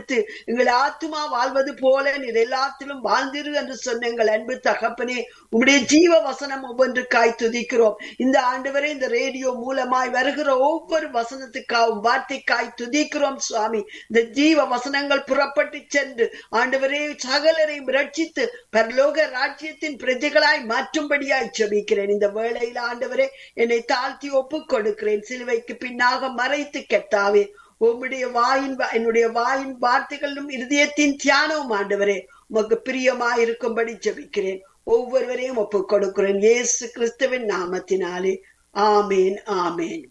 கொடுத்து எங்கள் ஆத்துமா வாழ்வது போல நீர் எல்லாத்திலும் வாழ்ந்திரு என்று சொன்ன எங்கள் அன்பு தகப்பனே உம்முடைய ஜீவ வசனம் ஒவ்வொன்றுக்காய் துதிக்கிறோம் இந்த ஆண்டு வரை இந்த ரேடியோ மூலமாய் வருகிற ஒவ்வொரு வசனத்துக்காகவும் வார்த்தைக்காய் துதிக்கிறோம் சுவாமி இந்த ஜீவ வசனங்கள் புறப்பட்டு சென்று ஆண்டவரே சகலரையும் ரட்சித்து பரலோக ராஜ்யத்தின் பிரஜைகளாய் மாற்றும்படியாய் ஜெபிக்கிறேன் இந்த வேளையில் ஆண்டவரே என்னை தாழ்த்தி ஒப்புக் கொடுக்கிறேன் சிலுவைக்கு பின்னாக மறைத்து கெட்டாவே உம்முடைய வாயின் வா- என்னுடைய வாயின் வார்த்தைகளும் இருதயத்தின் தியானமும் ஆண்டவரே உமக்கு பிரியமாயிருக்கும்படி ஜெபிக்கிறேன் ஒவ்வொருவரையும் ஒப்புக் கொடுக்கிறேன் இயேசு கிறிஸ்துவின் நாமத்தினாலே ஆமேன் ஆமேன்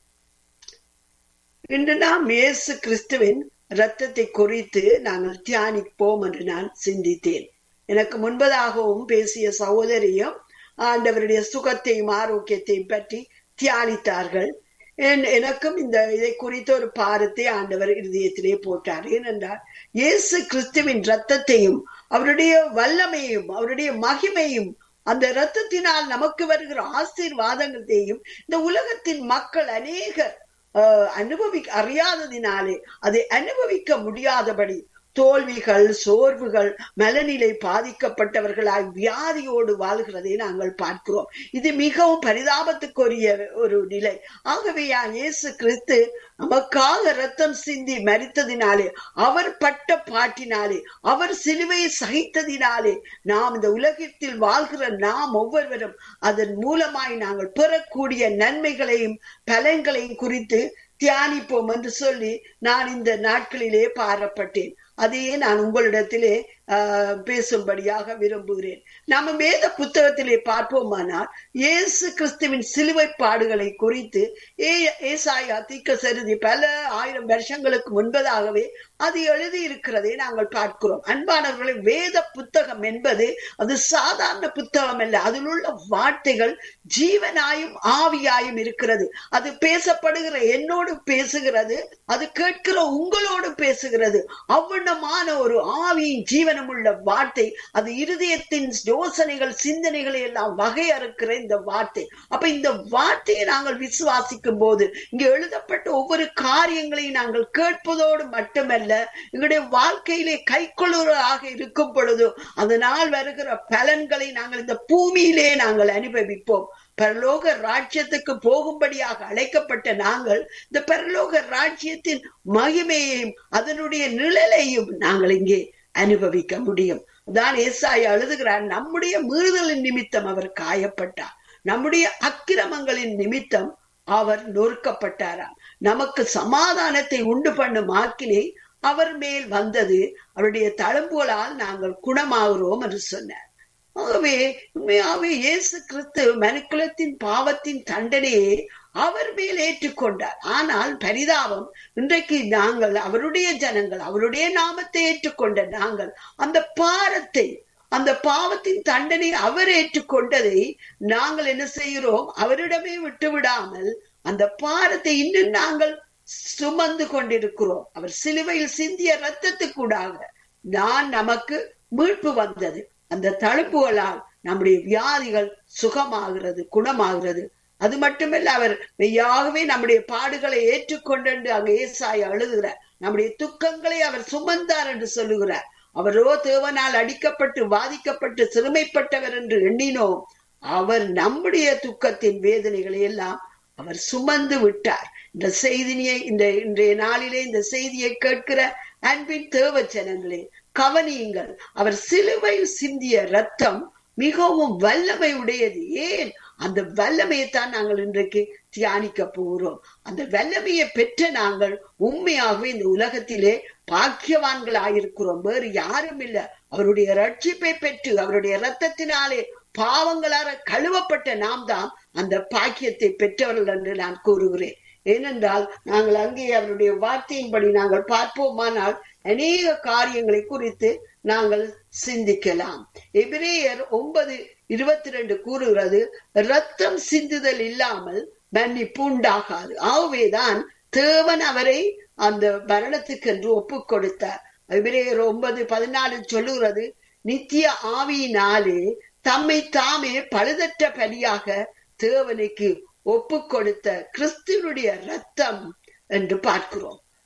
இன்று நாம் இயேசு கிறிஸ்துவின் இரத்தத்தை குறித்து நாங்கள் தியானிப்போம் என்று நான் சிந்தித்தேன் எனக்கு முன்பதாகவும் பேசிய சகோதரியும் ஆண்டவருடைய சுகத்தையும் ஆரோக்கியத்தையும் பற்றி தியானித்தார்கள் என்- எனக்கும் இந்த இதை குறித்த ஒரு பாரத்தை ஆண்டவர் இருதயத்திலே போட்டார் ஏனென்றால் இயேசு கிறிஸ்துவின் ரத்தத்தையும் அவருடைய வல்லமையும் அவருடைய மகிமையும் அந்த இரத்தத்தினால் நமக்கு வருகிற ஆசீர்வாதங்களையும் இந்த உலகத்தின் மக்கள் அநேகர் ஆஹ், அனுபவி அறியாததினாலே அதை அனுபவிக்க முடியாதபடி தோல்விகள் சோர்வுகள் மனநிலை பாதிக்கப்பட்டவர்களாய் வியாதியோடு வாழ்கிறதை நாங்கள் பார்க்கிறோம் இது மிகவும் பரிதாபத்துக்குரிய ஒரு நிலை ஆகவே யா- இயேசு கிறிஸ்து நமக்காக ரத்தம் சிந்தி மரித்ததினாலே அவர் பட்ட பாட்டினாலே அவர் சிலுவையை சகித்ததினாலே நாம் இந்த உலகத்தில் வாழ்கிற நாம் ஒவ்வொருவரும் அதன் மூலமாய் நாங்கள் பெறக்கூடிய நன்மைகளையும் பலன்களையும் குறித்து தியானிப்போம் என்று சொல்லி நான் இந்த நாட்களிலே பாரப்பட்டேன் அதையே நான் உங்களிடத்திலே ஆஹ், பேசும்படியாக விரும்புகிறேன் நம்ம வேத புத்தகத்திலே பார்ப்போமானால் இயேசு கிறிஸ்துவின் சிலுவை பாடுகளை குறித்து ஏ ஏசாயா தீக்க சருதி பல ஆயிரம் வருஷங்களுக்கு முன்பதாகவே அது எழுதி இருக்கிறதை நாங்கள் பார்க்கிறோம் அன்பானவர்களை வேத புத்தகம் என்பது அது சாதாரண புத்தகம் அல்ல அதில் உள்ள வார்த்தைகள் ஜீவனாயும் ஆவியாயும் இருக்கிறது அது பேசப்படுகிற என்னோடு பேசுகிறது அது கேட்கிற உங்களோடு பேசுகிறது அவ்வண்ணமான ஒரு ஆவியின் ஜீவனம் உள்ள வார்த்தை அது இருதயத்தின் யோசனைகள் சிந்தனைகளை எல்லாம் வகையறுக்கிற இந்த வார்த்தை அப்ப இந்த வார்த்தையை நாங்கள் விசுவாசிக்கும் போது இங்க எழுதப்பட்ட ஒவ்வொரு காரியங்களையும் நாங்கள் கேட்பதோடு மட்டுமல்ல எங்களுடைய வாழ்க்கையிலே கைக்கொள்ளுவராக இருக்கும் பொழுது அதனால் வருகிற பலன்களை நாங்கள் இந்த பூமியிலே நாங்கள் அனுபவிப்போம் பரலோக ராஜ்யத்துக்கு போகும்படியாக அழைக்கப்பட்ட நாங்கள் இந்த பரலோக ராஜ்யத்தின் மகிமையையும் அதனுடைய நிழலையும் நாங்கள் இங்கே அனுபவிக்க முடியும் தான் ஏசாய் அழுதுகிறார் நம்முடைய மீறுதலின் நிமித்தம் அவர் காயப்பட்டார் நம்முடைய அக்கிரமங்களின் நிமித்தம் அவர் நொறுக்கப்பட்டாராம் நமக்கு சமாதானத்தை உண்டு பண்ணும் ஆக்கினை அவர் மேல் வந்தது அவருடைய தழும்புகளால் நாங்கள் குணமாகிறோம் என்று சொன்னார் ஆகவே உண்மையாகவே இயேசு கிறிஸ்து மனுக்குலத்தின் பாவத்தின் தண்டனையை அவர் மேல் ஏற்றுக்கொண்டார் ஆனால் பரிதாபம் இன்றைக்கு நாங்கள் அவருடைய ஜனங்கள் அவருடைய நாமத்தை ஏற்றுக்கொண்ட நாங்கள் அந்த பாரத்தை அந்த பாவத்தின் தண்டனை அவர் ஏற்றுக்கொண்டதை நாங்கள் என்ன செய்கிறோம் அவரிடமே விட்டு விடாமல் அந்த பாரத்தை இன்னும் நாங்கள் சுமந்து கொண்டிருக்கிறோம் அவர் சிலுவையில் சிந்திய ரத்தத்துக்கூடாக நான் நமக்கு மீட்பு வந்தது அந்த தழும்புகளால் நம்முடைய வியாதிகள் சுகமாகிறது குணமாகிறது அது மட்டுமல்ல அவர் மெய்யாகவே நம்முடைய பாடுகளை ஏற்றுக்கொண்டு அங்க ஏசாய் அழுகிறார் நம்முடைய துக்கங்களை அவர் சுமந்தார் என்று சொல்லுகிறார் அவரோ தேவனால் அடிக்கப்பட்டு வாதிக்கப்பட்டு சிறுமைப்பட்டவர் என்று எண்ணினோம் அவர் நம்முடைய துக்கத்தின் வேதனைகளை எல்லாம் அவர் சுமந்து விட்டார் இந்த செய்தியை இந்த இன்றைய நாளிலே இந்த செய்தியை கேட்கிற அன்பின் தேவ ஜனங்களே கவனியுங்கள் அவர் சிலுவையில் சிந்திய ரத்தம் மிகவும் வல்லமை உடையது ஏன் அந்த வல்லமையை தான் நாங்கள் இன்றைக்கு தியானிக்க போகிறோம் அந்த வல்லமையை பெற்ற நாங்கள் உண்மையாகவே இந்த உலகத்திலே பாக்கியவான்களாயிருக்கிறோம் வேறு யாரும் இல்ல அவருடைய ரட்சிப்பை பெற்று அவருடைய ரத்தத்தினாலே பாவங்களார கழுவப்பட்ட நாம் தான் அந்த பாக்கியத்தை பெற்றவர்கள் என்று நான் கூறுகிறேன் ஏனென்றால் நாங்கள் அங்கே அவருடைய வார்த்தையின்படி நாங்கள் பார்ப்போமானால் அநேக காரியங்களை குறித்து நாங்கள் சிந்திக்கலாம் எபிரேயர் ஒன்பது இருபத்தி ரெண்டு கூறுகிறது ரத்தம் சிந்துதல் இல்லாமல் மன்னிப்பு உண்டாகாது ஆகவேதான் தேவன் அவரை அந்த மரணத்துக்கு என்று ஒப்புக் கொடுத்தார் எபிரேயர் ஒன்பது பதினாலு சொல்லுகிறது நித்திய ஆவியினாலே தம்மை தாமே பழுதற்ற பலியாக தேவனுக்கு ஒப்பு கொடுத்த கிறிஸ்துவனுடைய ரத்தம் என்று பார்க்கிறோம்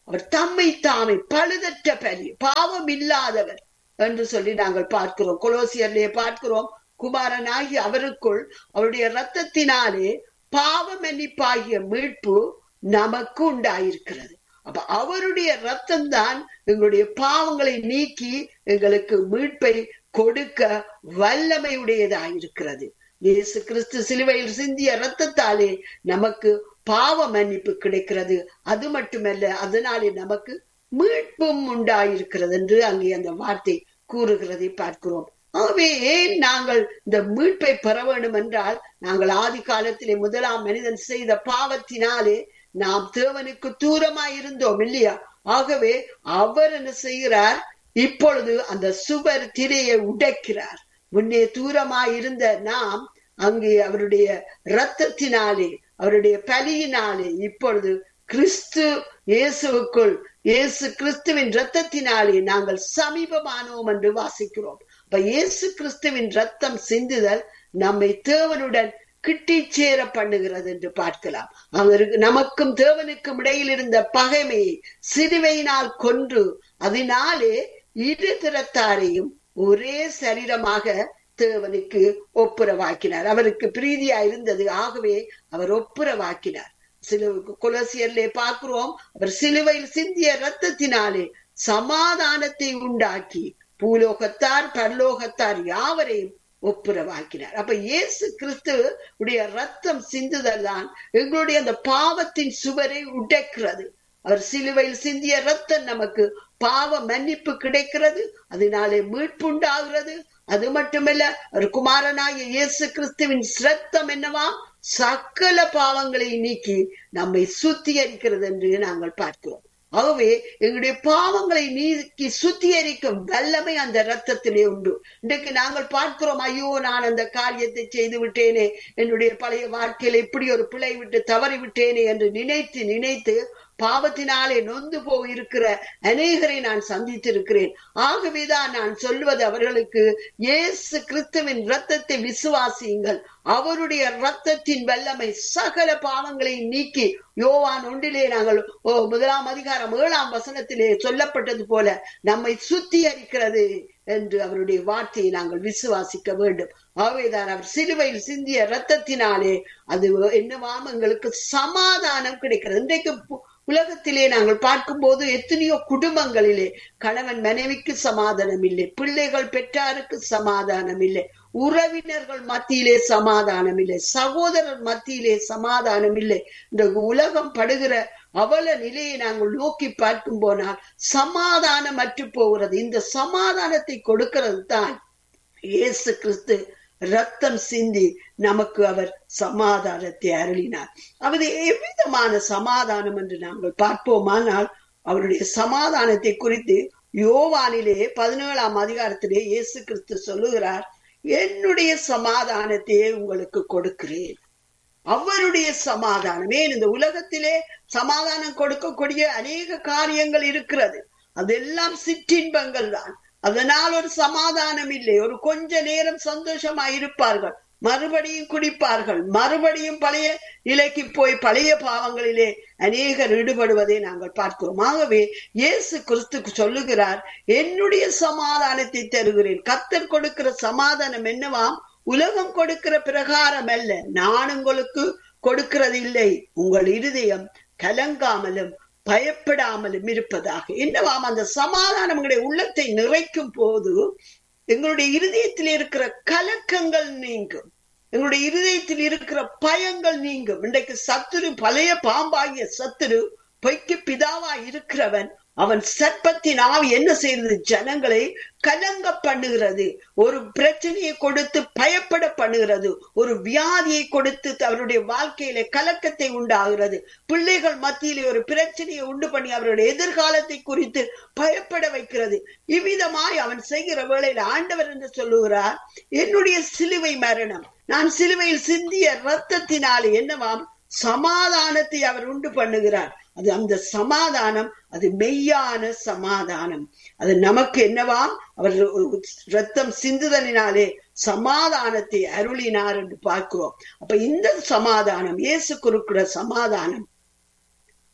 அவர் தம்மை தாமே பழுதற்ற பலி பாவம் இல்லாதவர் என்று சொல்லி நாங்கள் பார்க்கிறோம் கொலோசியர்லயே பார்க்கிறோம் குமாரனாகி அவருக்குள் அவருடைய ரத்தத்தினாலே பாவ மன்னிப்பாகிய மீட்பு நமக்கு உண்டாயிருக்கிறது அப்ப அவருடைய ரத்தம் தான் எங்களுடைய பாவங்களை நீக்கி எங்களுக்கு மீட்பை கொடுக்க வல்லமை உடையதாயிருக்கிறது இயேசு கிறிஸ்து சிலுவையில் சிந்திய ரத்தத்தாலே நமக்கு பாவ மன்னிப்பு கிடைக்கிறது அது மட்டுமல்ல அதனாலே நமக்கு மீட்பும் உண்டாயிருக்கிறது என்று அங்கே அந்த வார்த்தை கூறுகிறதை பார்க்கிறோம் ஆகவே ஏன் நாங்கள் இந்த மீட்பை பெற வேண்டும் என்றால் நாங்கள் ஆதி காலத்திலே முதலாம் மனிதன் செய்த பாவத்தினாலே நாம் தேவனுக்கு தூரமாய் இருந்தோம் இல்லையா ஆகவே அவர் என்ன செய்கிறார் இப்பொழுது அந்த சுவர் திரையை உடைக்கிறார் முன்னே தூரமாய் இருந்த நாம் அங்கே அவருடைய இரத்தத்தினாலே அவருடைய பலியினாலே இப்பொழுது கிறிஸ்து இயேசுவுக்குள் இயேசு கிறிஸ்துவின் ரத்தத்தினாலே நாங்கள் சமீபமானோம் என்று வாசிக்கிறோம் அப்ப இயேசு கிறிஸ்துவின் ரத்தம் சிந்துதல் நம்மை தேவனுடன் கிட்டி சேர பண்ணுகிறது என்று பார்க்கலாம் அவருக்கு நமக்கும் தேவனுக்கும் இடையில் இருந்த பகைமையை சிறுவையினால் கொன்று அதனாலே இரு திறத்தாரையும் ஒரே சரீரமாக தேவனுக்கு ஒப்புரவாக்கினார் அவருக்கு பிரீதியா இருந்தது ஆகவே அவர் ஒப்புரவாக்கினார் சில குலசியர்லே பார்க்கிறோம் அவர் சிலுவையில் சிந்திய ரத்தத்தினாலே சமாதானத்தை உண்டாக்கி பூலோகத்தார் பரலோகத்தார் யாவரையும் ஒப்புரவாக்கினார் அப்ப இயேசு கிறிஸ்து உடைய ரத்தம் சிந்துதல் தான் எங்களுடைய அந்த பாவத்தின் சுவரை உடைக்கிறது அவர் சிலுவையில் சிந்திய ரத்தம் நமக்கு பாவ மன்னிப்பு கிடைக்கிறது அதனாலே மீட்பு உண்டாகிறது அது மட்டுமல்ல ஒரு குமாரனாகிய இயேசு கிறிஸ்துவின் சிரத்தம் என்னவா சக்கல பாவங்களை நீக்கி நம்மை சுத்திகரிக்கிறது என்று நாங்கள் பார்க்கிறோம் ஆகவே எங்களுடைய பாவங்களை நீக்கி சுத்திகரிக்கும் வல்லமை அந்த ரத்தத்திலே உண்டு இன்றைக்கு நாங்கள் பார்க்கிறோம் ஐயோ நான் அந்த காரியத்தை செய்து விட்டேனே என்னுடைய பழைய வாழ்க்கையில இப்படி ஒரு பிழை விட்டு தவறி விட்டேனே என்று நினைத்து நினைத்து பாவத்தினாலே நொந்து போய் இருக்கிற அநேகரை நான் சந்தித்திருக்கிறேன் ஆகவேதான் நான் சொல்வது அவர்களுக்கு இயேசு கிறிஸ்துவின் ரத்தத்தை விசுவாசியுங்கள் அவருடைய ரத்தத்தின் வல்லமை சகல பாவங்களை நீக்கி யோவான் ஒன்றிலே நாங்கள் ஓ முதலாம் அதிகாரம் ஏழாம் வசனத்திலே சொல்லப்பட்டது போல நம்மை சுத்திகரிக்கிறது என்று அவருடைய வார்த்தையை நாங்கள் விசுவாசிக்க வேண்டும் ஆகவேதான் அவர் சிலுவையில் சிந்திய ரத்தத்தினாலே அது என்னவாம் எங்களுக்கு சமாதானம் கிடைக்கிறது இன்றைக்கு உலகத்திலே நாங்கள் பார்க்கும்போது எத்தனையோ குடும்பங்களிலே கணவன் மனைவிக்கு சமாதானம் இல்லை பிள்ளைகள் பெற்றாருக்கு சமாதானம் இல்லை உறவினர்கள் மத்தியிலே சமாதானம் இல்லை சகோதரர் மத்தியிலே சமாதானம் இல்லை இந்த உலகம் படுகிற அவல நிலையை நாங்கள் நோக்கி பார்க்கும் போனால் சமாதானம் அற்று போகிறது இந்த சமாதானத்தை கொடுக்கிறது தான் இயேசு கிறிஸ்து ரத்தம் சிந்தி நமக்கு அவர் சமாதானத்தை அருளினார் அவர் எவ்விதமான சமாதானம் என்று நாங்கள் பார்ப்போமானால் அவருடைய சமாதானத்தை குறித்து யோவானிலே பதினேழாம் அதிகாரத்திலே இயேசு கிறிஸ்து சொல்லுகிறார் என்னுடைய சமாதானத்தையே உங்களுக்கு கொடுக்கிறேன் அவருடைய சமாதானம் ஏன் இந்த உலகத்திலே சமாதானம் கொடுக்கக்கூடிய அநேக காரியங்கள் இருக்கிறது அதெல்லாம் சிற்றின்பங்கள் தான் அதனால் ஒரு சமாதானம் இல்லை ஒரு கொஞ்ச நேரம் சந்தோஷமா இருப்பார்கள் மறுபடியும் குடிப்பார்கள் மறுபடியும் பழைய நிலைக்கு போய் பழைய பாவங்களிலே அநேகர் ஈடுபடுவதை நாங்கள் பார்க்கிறோம் ஆகவே இயேசு கிறிஸ்துக்கு சொல்லுகிறார் என்னுடைய சமாதானத்தை தருகிறேன் கத்தர் கொடுக்கிற சமாதானம் என்னவாம் உலகம் கொடுக்கிற பிரகாரம் அல்ல நான் உங்களுக்கு கொடுக்கிறது இல்லை உங்கள் இருதயம் கலங்காமலும் பயப்படாமலும் இருப்பதாக என்னவாம் அந்த சமாதானம் எங்களுடைய உள்ளத்தை நிறைக்கும் போது எங்களுடைய இருதயத்தில் இருக்கிற கலக்கங்கள் நீங்கும் எங்களுடைய இருதயத்தில் இருக்கிற பயங்கள் நீங்கும் இன்றைக்கு சத்துரு பழைய பாம்பாகிய சத்துரு பொய்க்கு பிதாவா இருக்கிறவன் அவன் சர்ப்பத்தின் ஆவி என்ன செய்யறது ஜனங்களை கலங்க பண்ணுகிறது ஒரு பிரச்சனையை கொடுத்து பயப்பட பண்ணுகிறது ஒரு வியாதியை கொடுத்து அவருடைய வாழ்க்கையில கலக்கத்தை உண்டாகிறது பிள்ளைகள் மத்தியிலே ஒரு பிரச்சனையை உண்டு பண்ணி அவருடைய எதிர்காலத்தை குறித்து பயப்பட வைக்கிறது இவ்விதமாய் அவன் செய்கிற வேளையில ஆண்டவர் என்று சொல்லுகிறார் என்னுடைய சிலுவை மரணம் நான் சிலுவையில் சிந்திய ரத்தத்தினாலே என்னவாம் சமாதானத்தை அவர் உண்டு பண்ணுகிறார் அது அந்த சமாதானம் அது மெய்யான சமாதானம் அது நமக்கு என்னவாம் அவர் ரத்தம் சிந்துதலினாலே சமாதானத்தை அருளினார் என்று பார்க்கிறோம் அப்ப இந்த சமாதானம் இயேசு கொடுக்கிற சமாதானம்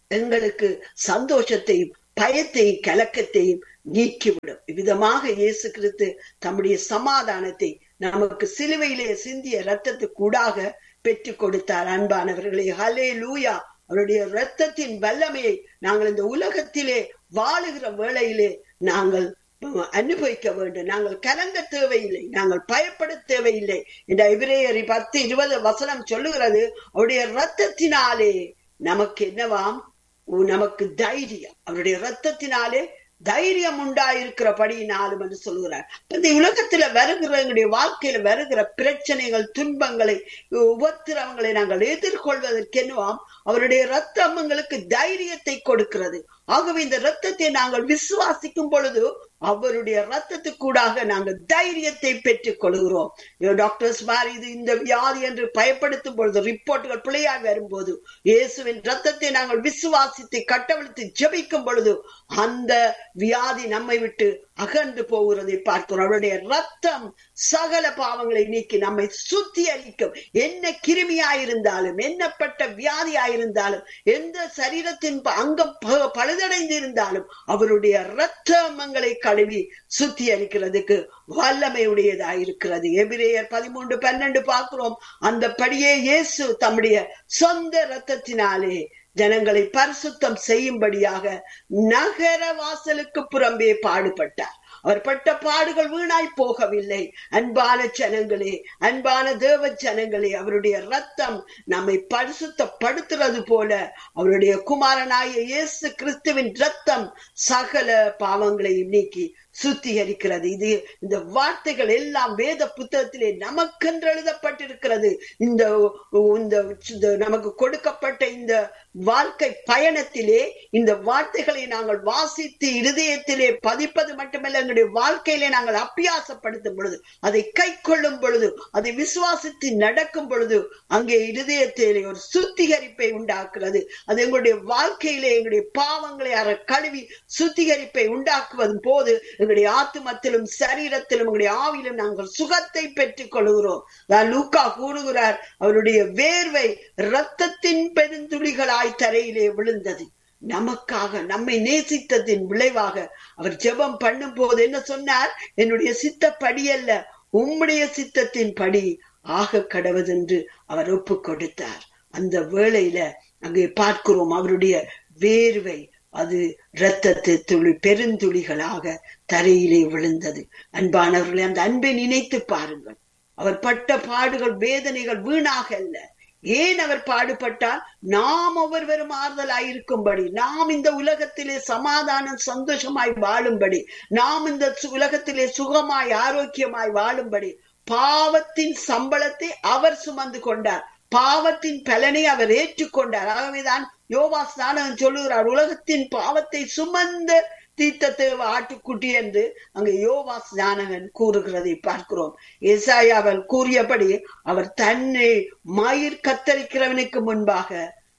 எங்களுக்கு சந்தோஷத்தையும் பயத்தையும் கலக்கத்தையும் நீக்கிவிடும் இவ்விதமாக இயேசு கிறிஸ்து தம்முடைய சமாதானத்தை நமக்கு சிலுவையிலே சிந்திய ரத்தத்துக்கூடாக பெற்றுக் கொடுத்தார் அன்பானவர்களே ஹலே லூயா அவருடைய இரத்தத்தின் வல்லமையை நாங்கள் இந்த உலகத்திலே வாழுகிற வேளையிலே நாங்கள் அனுபவிக்க வேண்டும் நாங்கள் கலங்க தேவையில்லை நாங்கள் பயப்பட தேவையில்லை என்ற இபிரேயரி பத்து இருபது வசனம் சொல்லுகிறது அவருடைய ரத்தத்தினாலே நமக்கு என்னவாம் நமக்கு தைரியம் அவருடைய ரத்தத்தினாலே தைரியம் உண்டாயிருக்கிறபடியினாலும் என்று சொல்கிறார் இந்த உலகத்துல வருகிற எங்களுடைய வாழ்க்கையில வருகிற பிரச்சனைகள் துன்பங்களை உபத்திரவங்களை நாங்கள் எதிர்கொள்வதற்கு என்னவாம் அவருடைய ரத்தம் எங்களுக்கு தைரியத்தை கொடுக்கிறது ஆகவே இந்த ரத்தத்தை நாங்கள் விசுவாசிக்கும் பொழுது அவருடைய ரத்தத்துக்கூடாக நாங்கள் தைரியத்தை பெற்றுக் கொள்கிறோம் டாக்டர்ஸ் மாதிரி இது இந்த வியாதி என்று பயப்படுத்தும் பொழுது ரிப்போர்ட்டுகள் பிழையாக வரும்போது இயேசுவின் ரத்தத்தை நாங்கள் விசுவாசித்து கட்டவிழ்த்து ஜபிக்கும் பொழுது அந்த வியாதி நம்மை விட்டு அகன்று போகிறதை பார்க்கிறோம் அவருடைய ரத்தம் சகல பாவங்களை நீக்கி நம்மை சுத்திகரிக்கும் என்ன கிருமியாயிருந்தாலும் என்னப்பட்ட வியாதியாயிருந்தாலும் எந்த சரீரத்தின் அங்கம் பழுதடைந்து இருந்தாலும் அவருடைய ரத்தமங்களை கழுவி சுத்திகரிக்கிறதுக்கு வல்லமை உடையதாயிருக்கிறது எபிரேயர் பதிமூன்று பன்னெண்டு பார்க்கிறோம் அந்த படியே இயேசு தம்முடைய சொந்த ரத்தத்தினாலே ஜனங்களை பரிசுத்தம் செய்யும்படியாக நகர வாசலுக்கு புறம்பே பாடுபட்டார் அவர் பட்ட பாடுகள் வீணாய் போகவில்லை அன்பான ஜனங்களே அன்பான தேவ ஜனங்களே அவருடைய ரத்தம் நம்மை பரிசுத்தப்படுத்துறது போல அவருடைய குமாரனாய இயேசு கிறிஸ்துவின் ரத்தம் சகல பாவங்களையும் நீக்கி சுத்திகரிக்கிறது இது இந்த வார்த்தைகள் எல்லாம் வேத புத்தகத்திலே நமக்கென்று எழுதப்பட்டிருக்கிறது இந்த இந்த நமக்கு கொடுக்கப்பட்ட இந்த வாழ்க்கை பயணத்திலே இந்த வார்த்தைகளை நாங்கள் வாசித்து இருதயத்திலே பதிப்பது மட்டுமல்ல எங்களுடைய வாழ்க்கையிலே நாங்கள் அப்பியாசப்படுத்தும் பொழுது அதை கை கொள்ளும் பொழுது அதை விசுவாசித்து நடக்கும் பொழுது அங்கே இருதயத்திலே ஒரு சுத்திகரிப்பை உண்டாக்குறது அது எங்களுடைய வாழ்க்கையிலே எங்களுடைய பாவங்களை அற கழுவி சுத்திகரிப்பை உண்டாக்குவதும் போது எங்களுடைய ஆத்துமத்திலும் சரீரத்திலும் எங்களுடைய ஆவிலும் நாங்கள் சுகத்தை பெற்றுக் கொள்கிறோம் லூக்கா கூறுகிறார் அவருடைய வேர்வை இரத்தத்தின் பெருந்துளிகளாய் தரையிலே விழுந்தது நமக்காக நம்மை நேசித்ததின் விளைவாக அவர் ஜெபம் பண்ணும் போது என்ன சொன்னார் என்னுடைய சித்தப்படி அல்ல உம்முடைய சித்தத்தின் படி ஆக கடவுதென்று அவர் ஒப்பு கொடுத்தார் அந்த வேளையில அங்கே பார்க்கிறோம் அவருடைய வேர்வை அது இரத்தத்து துளி பெருந்துளிகளாக தரையிலே விழுந்தது அன்பானவர்களை அந்த அன்பை நினைத்து பாருங்கள் அவர் பட்ட பாடுகள் வேதனைகள் வீணாக அல்ல ஏன் அவர் பாடுபட்டார் நாம் ஒவ்வொருவரும் ஆறுதலாயிருக்கும்படி நாம் இந்த உலகத்திலே சமாதானம் சந்தோஷமாய் வாழும்படி நாம் இந்த உலகத்திலே சுகமாய் ஆரோக்கியமாய் வாழும்படி பாவத்தின் சம்பளத்தை அவர் சுமந்து கொண்டார் பாவத்தின் பலனை அவர் ஏற்றுக்கொண்டார் ஆகவேதான் யோவா ஸ்நானகன் சொல்லுகிறார் உலகத்தின் பாவத்தை சுமந்த தீத்த தேவ ஆட்டுக்குட்டி என்று அங்கு யோவா ஸ்நானகன் கூறுகிறதை பார்க்கிறோம் ஏசாயாவல் கூறியபடி அவர் தன்னை மயிர் கத்தரிக்கிறவனுக்கு முன்பாக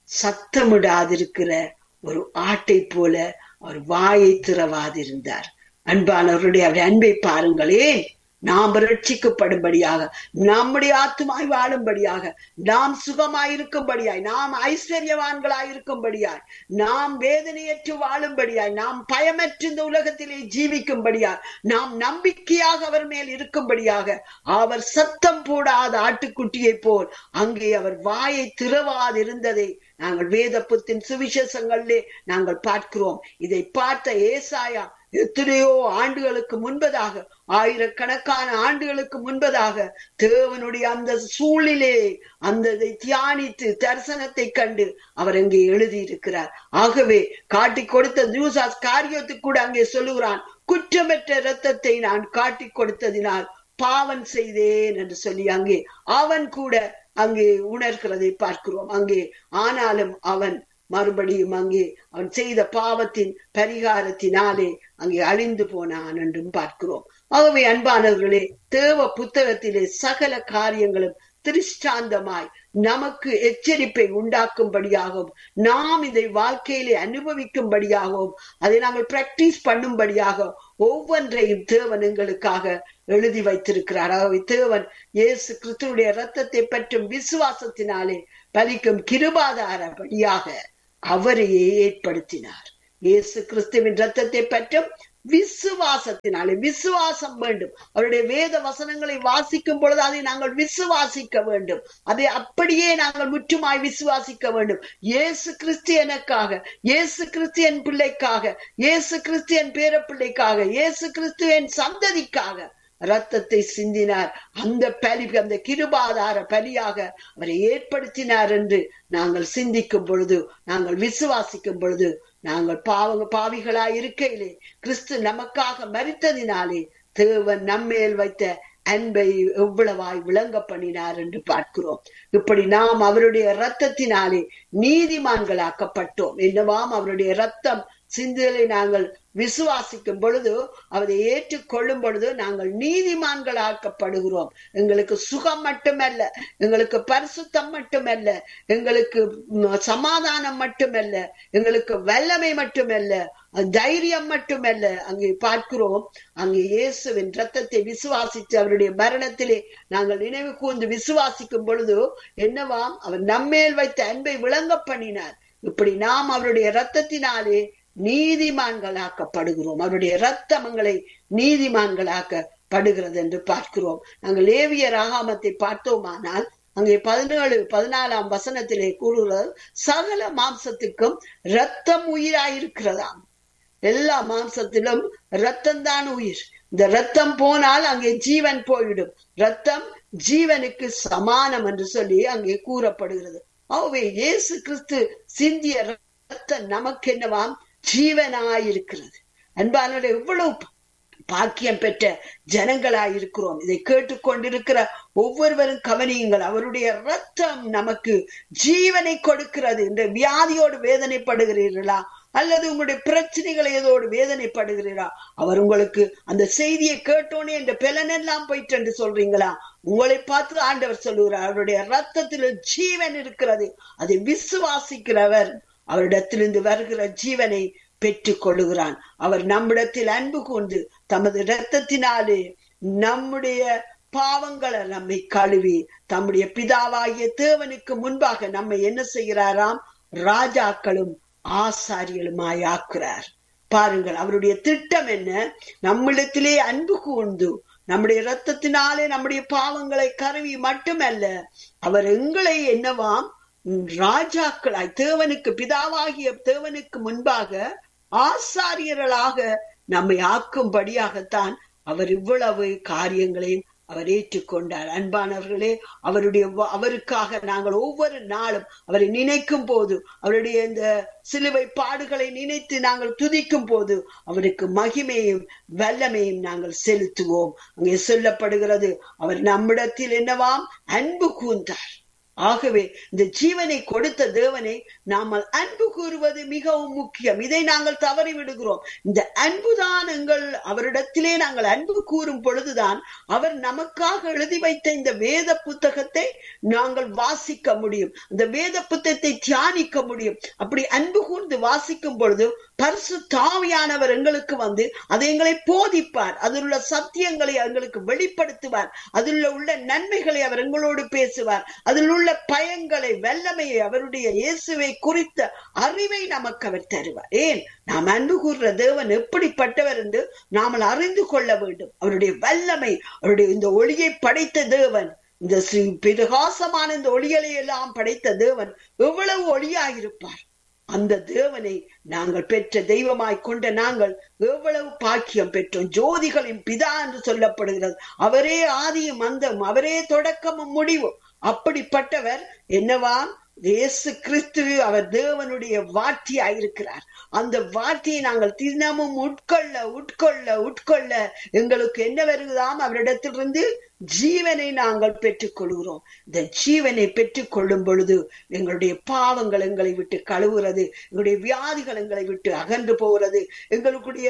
சத்தமிடாதிருக்கிற ஒரு ஆட்டை போல அவர் வாயை திறவாதிருந்தார் அன்பானவருடைய அவருடைய அன்பை பாருங்களேன் நாம் ரட்சிக்கப்படும்படியாக நம்முடைய ஆத்துமாய் வாழும்படியாக நாம் சுகமாயிருக்கும்படியாய் நாம் ஐஸ்வர்யவான்களாய் இருக்கும்படியாய் நாம் வேதனையற்று வாழும்படியாய் நாம் பயமற்று இந்த உலகத்திலே ஜீவிக்கும்படியாய் நாம் நம்பிக்கையாக அவர் மேல் இருக்கும்படியாக அவர் சத்தம் போடாத ஆட்டுக்குட்டியை போல் அங்கே அவர் வாயை திறவாதிருந்ததை நாங்கள் வேதப்புத்தின் சுவிசேஷங்களிலே நாங்கள் பார்க்கிறோம் இதை பார்த்த ஏசாயா எத்தனையோ ஆண்டுகளுக்கு முன்பதாக ஆயிரக்கணக்கான ஆண்டுகளுக்கு முன்பதாக தேவனுடைய அந்த சூழ்நிலை அந்த தியானித்து தரிசனத்தை கண்டு அவர் அங்கே எழுதியிருக்கிறார் ஆகவே காட்டி கொடுத்த நியூசாஸ் காரியத்துக்கு கூட அங்கே சொல்லுகிறான் குற்றமற்ற இரத்தத்தை நான் காட்டி கொடுத்ததினால் பாவன் செய்தேன் என்று சொல்லி அங்கே அவன் கூட அங்கே உணர்கிறதை பார்க்கிறோம் அங்கே ஆனாலும் அவன் மறுபடியும் அங்கே அவன் செய்த பாவத்தின் பரிகாரத்தினாலே அங்கே அழிந்து போனான் என்றும் பார்க்கிறோம் ஆகவே அன்பானவர்களே தேவ புத்தகத்திலே சகல காரியங்களும் திருஷ்டாந்தமாய் நமக்கு எச்சரிப்பை உண்டாக்கும்படியாகவும் நாம் இதை வாழ்க்கையிலே அனுபவிக்கும்படியாகவும் அதை நாங்கள் பிராக்டிஸ் பண்ணும்படியாக ஒவ்வொன்றையும் தேவன் எங்களுக்காக எழுதி வைத்திருக்கிறார் ஆகவே தேவன் இயேசு கிறிஸ்துடைய ரத்தத்தை பற்றும் விசுவாசத்தினாலே பலிக்கும் கிருபாதாரபடியாக அவரையே ஏற்படுத்தினார் இயேசு கிறிஸ்துவின் ரத்தத்தை பற்றும் விசுவாசத்தினாலே விசுவாசம் வேண்டும் அவருடைய வேத வசனங்களை வாசிக்கும் பொழுது அதை நாங்கள் விசுவாசிக்க வேண்டும் அதை அப்படியே நாங்கள் முற்றுமாய் விசுவாசிக்க வேண்டும் இயேசு கிறிஸ்து எனக்காக இயேசு கிறிஸ்து என் பிள்ளைக்காக இயேசு கிறிஸ்து என் பேர பிள்ளைக்காக இயேசு கிறிஸ்து என் சந்ததிக்காக ரத்தத்தை சிந்தினார் அந்த பலி அந்த கிருபாதார பலியாக அவரை ஏற்படுத்தினார் என்று நாங்கள் சிந்திக்கும் பொழுது நாங்கள் விசுவாசிக்கும் பொழுது நாங்கள் பாவங்க பாவிகளாய் இருக்கையிலே கிறிஸ்து நமக்காக மறித்ததினாலே தேவன் நம்மேல் வைத்த அன்பை எவ்வளவாய் விளங்க பண்ணினார் என்று பார்க்கிறோம் இப்படி நாம் அவருடைய ரத்தத்தினாலே நீதிமான்களாக்கப்பட்டோம் என்னவாம் அவருடைய ரத்தம் சிந்துதலை நாங்கள் விசுவாசிக்கும் பொழுது அவரை ஏற்றுக்கொள்ளும் பொழுது நாங்கள் நீதிமான்களாக்கப்படுகிறோம் எங்களுக்கு சுகம் மட்டுமல்ல எங்களுக்கு பரிசுத்தம் மட்டுமல்ல எங்களுக்கு சமாதானம் மட்டுமல்ல எங்களுக்கு வல்லமை மட்டுமல்ல தைரியம் மட்டுமல்ல அங்கே பார்க்கிறோம் அங்கே இயேசுவின் ரத்தத்தை விசுவாசித்து அவருடைய மரணத்திலே நாங்கள் நினைவு கூர்ந்து விசுவாசிக்கும் பொழுது என்னவாம் அவர் நம்மேல் வைத்த அன்பை விளங்க பண்ணினார் இப்படி நாம் அவருடைய ரத்தத்தினாலே நீதிமான்களாக்கப்படுகிறோம் அவருடைய ரத்தம் எங்களை நீதிமான்களாக்கப்படுகிறது என்று பார்க்கிறோம் நாங்கள் லேவிய ராகாமத்தை பார்த்தோமானால் அங்கே பதினேழு பதினாலாம் வசனத்திலே கூறுகிறது சகல மாம்சத்துக்கும் ரத்தம் உயிராயிருக்கிறதாம் எல்லா மாம்சத்திலும் ரத்தம் தான் உயிர் இந்த ரத்தம் போனால் அங்கே ஜீவன் போய்விடும் ரத்தம் ஜீவனுக்கு சமானம் என்று சொல்லி அங்கே கூறப்படுகிறது ஆகவே இயேசு கிறிஸ்து சிந்திய ரத்தம் நமக்கு என்னவாம் ஜீவனாயிருக்கிறது அன்பானோட எவ்வளவு பாக்கியம் பெற்ற ஜனங்களாயிருக்கிறோம் இதை கேட்டுக்கொண்டிருக்கிற ஒவ்வொருவரும் கவனியுங்கள் அவருடைய ரத்தம் நமக்கு ஜீவனை கொடுக்கிறது இந்த வியாதியோடு வேதனைப்படுகிறீர்களா அல்லது உங்களுடைய பிரச்சனைகள் ஏதோடு வேதனைப்படுகிறீரா அவர் உங்களுக்கு அந்த செய்தியை கேட்டோனே இந்த பலனெல்லாம் போயிட்டு என்று சொல்றீங்களா உங்களை பார்த்து ஆண்டவர் சொல்லுகிறார் அவருடைய ரத்தத்தில் ஜீவன் இருக்கிறது அதை விசுவாசிக்கிறவர் அவரிடத்திலிருந்து வருகிற ஜீவனை பெற்றுக் கொள்ளுகிறான் அவர் நம்மிடத்தில் அன்பு கொண்டு தமது இரத்தத்தினாலே நம்முடைய பாவங்களை நம்மை கழுவி தம்முடைய பிதாவாகிய தேவனுக்கு முன்பாக நம்மை என்ன செய்கிறாராம் ராஜாக்களும் ஆசாரியலுமாய் ஆக்குறார் பாருங்கள் அவருடைய திட்டம் என்ன நம்மிடத்திலே அன்பு கூர்ந்து நம்முடைய இரத்தத்தினாலே நம்முடைய பாவங்களை கருவி மட்டுமல்ல அவர் எங்களை என்னவாம் ராஜாக்களாய் தேவனுக்கு பிதாவாகிய தேவனுக்கு முன்பாக ஆசாரியர்களாக நம்மை ஆக்கும்படியாகத்தான் அவர் இவ்வளவு காரியங்களையும் அவர் ஏற்றுக்கொண்டார் அன்பானவர்களே அவருடைய அவருக்காக நாங்கள் ஒவ்வொரு நாளும் அவரை நினைக்கும் போது அவருடைய இந்த சிலுவை பாடுகளை நினைத்து நாங்கள் துதிக்கும் போது அவருக்கு மகிமையும் வல்லமையும் நாங்கள் செலுத்துவோம் அங்கே சொல்லப்படுகிறது அவர் நம்மிடத்தில் என்னவாம் அன்பு கூர்ந்தார் ஆகவே இந்த ஜீவனை கொடுத்த தேவனை நாமல் அன்பு கூறுவது மிகவும் முக்கியம் இதை நாங்கள் தவறி விடுகிறோம் இந்த அன்புதான் எங்கள் அவரிடத்திலே நாங்கள் அன்பு கூறும் பொழுதுதான் அவர் நமக்காக எழுதி வைத்த இந்த வேத புத்தகத்தை நாங்கள் வாசிக்க முடியும் இந்த வேத புத்தகத்தை தியானிக்க முடியும் அப்படி அன்பு கூர்ந்து வாசிக்கும் பொழுது பரிசு தாவியானவர் எங்களுக்கு வந்து அதை எங்களை போதிப்பார் அதில் உள்ள சத்தியங்களை எங்களுக்கு வெளிப்படுத்துவார் அதில் உள்ள நன்மைகளை அவர் எங்களோடு பேசுவார் அதில் உள்ள பயங்களை வல்லமையை அவருடைய இயேசுவை குறித்த அறிவை நமக்கு அவர் தருவார் ஏன் நாம் அன்பு கூறுற தேவன் எப்படிப்பட்டவர் என்று நாமல் அறிந்து கொள்ள வேண்டும் அவருடைய வல்லமை அவருடைய இந்த ஒளியை படைத்த தேவன் இந்த ஸ்ரீ பிரகாசமான இந்த ஒளிகளை எல்லாம் படைத்த தேவன் எவ்வளவு ஒளியாயிருப்பார் அந்த தேவனை நாங்கள் பெற்ற தெய்வமாய் கொண்ட நாங்கள் எவ்வளவு பாக்கியம் பெற்றோம் ஜோதிகளின் பிதா என்று சொல்லப்படுகிறது அவரே ஆதியும் அந்தம் அவரே தொடக்கமும் முடிவும் அப்படிப்பட்டவர் என்னவா இயேசு கிறிஸ்து அவர் தேவனுடைய வார்த்தையாயிருக்கிறார் அந்த வார்த்தையை நாங்கள் தினமும் உட்கொள்ள உட்கொள்ள உட்கொள்ள எங்களுக்கு என்ன வருகிறதாம் அவரிடத்திலிருந்து ஜீவனை நாங்கள் பெற்றுக் கொள்கிறோம் இந்த ஜீவனை பெற்றுக் கொள்ளும் பொழுது எங்களுடைய பாவங்கள் எங்களை விட்டு கழுவுறது எங்களுடைய வியாதிகள் எங்களை விட்டு அகன்று போகிறது எங்களுடைய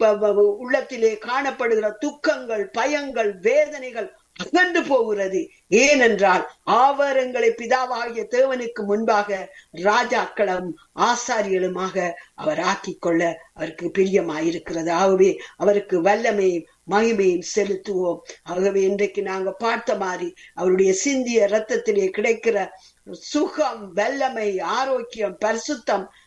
உள்ளத்திலே காணப்படுகிற துக்கங்கள் பயங்கள் வேதனைகள் அகன்று போகிறது ஏனென்றால் அவர் எங்களை பிதாவாகிய தேவனுக்கு முன்பாக ராஜாக்களும் ஆசாரியலுமாக அவர் ஆக்கிக் கொள்ள அவருக்கு பிரியமாயிருக்கிறது ஆகவே அவருக்கு வல்லமையும் மகிமையும் செலுத்துவோம் ஆகவே இன்றைக்கு நாங்க பார்த்த மாதிரி அவருடைய சிந்திய ரத்தத்திலே கிடைக்கிற சுகம் வல்லமை ஆரோக்கியம் பரிசுத்தம்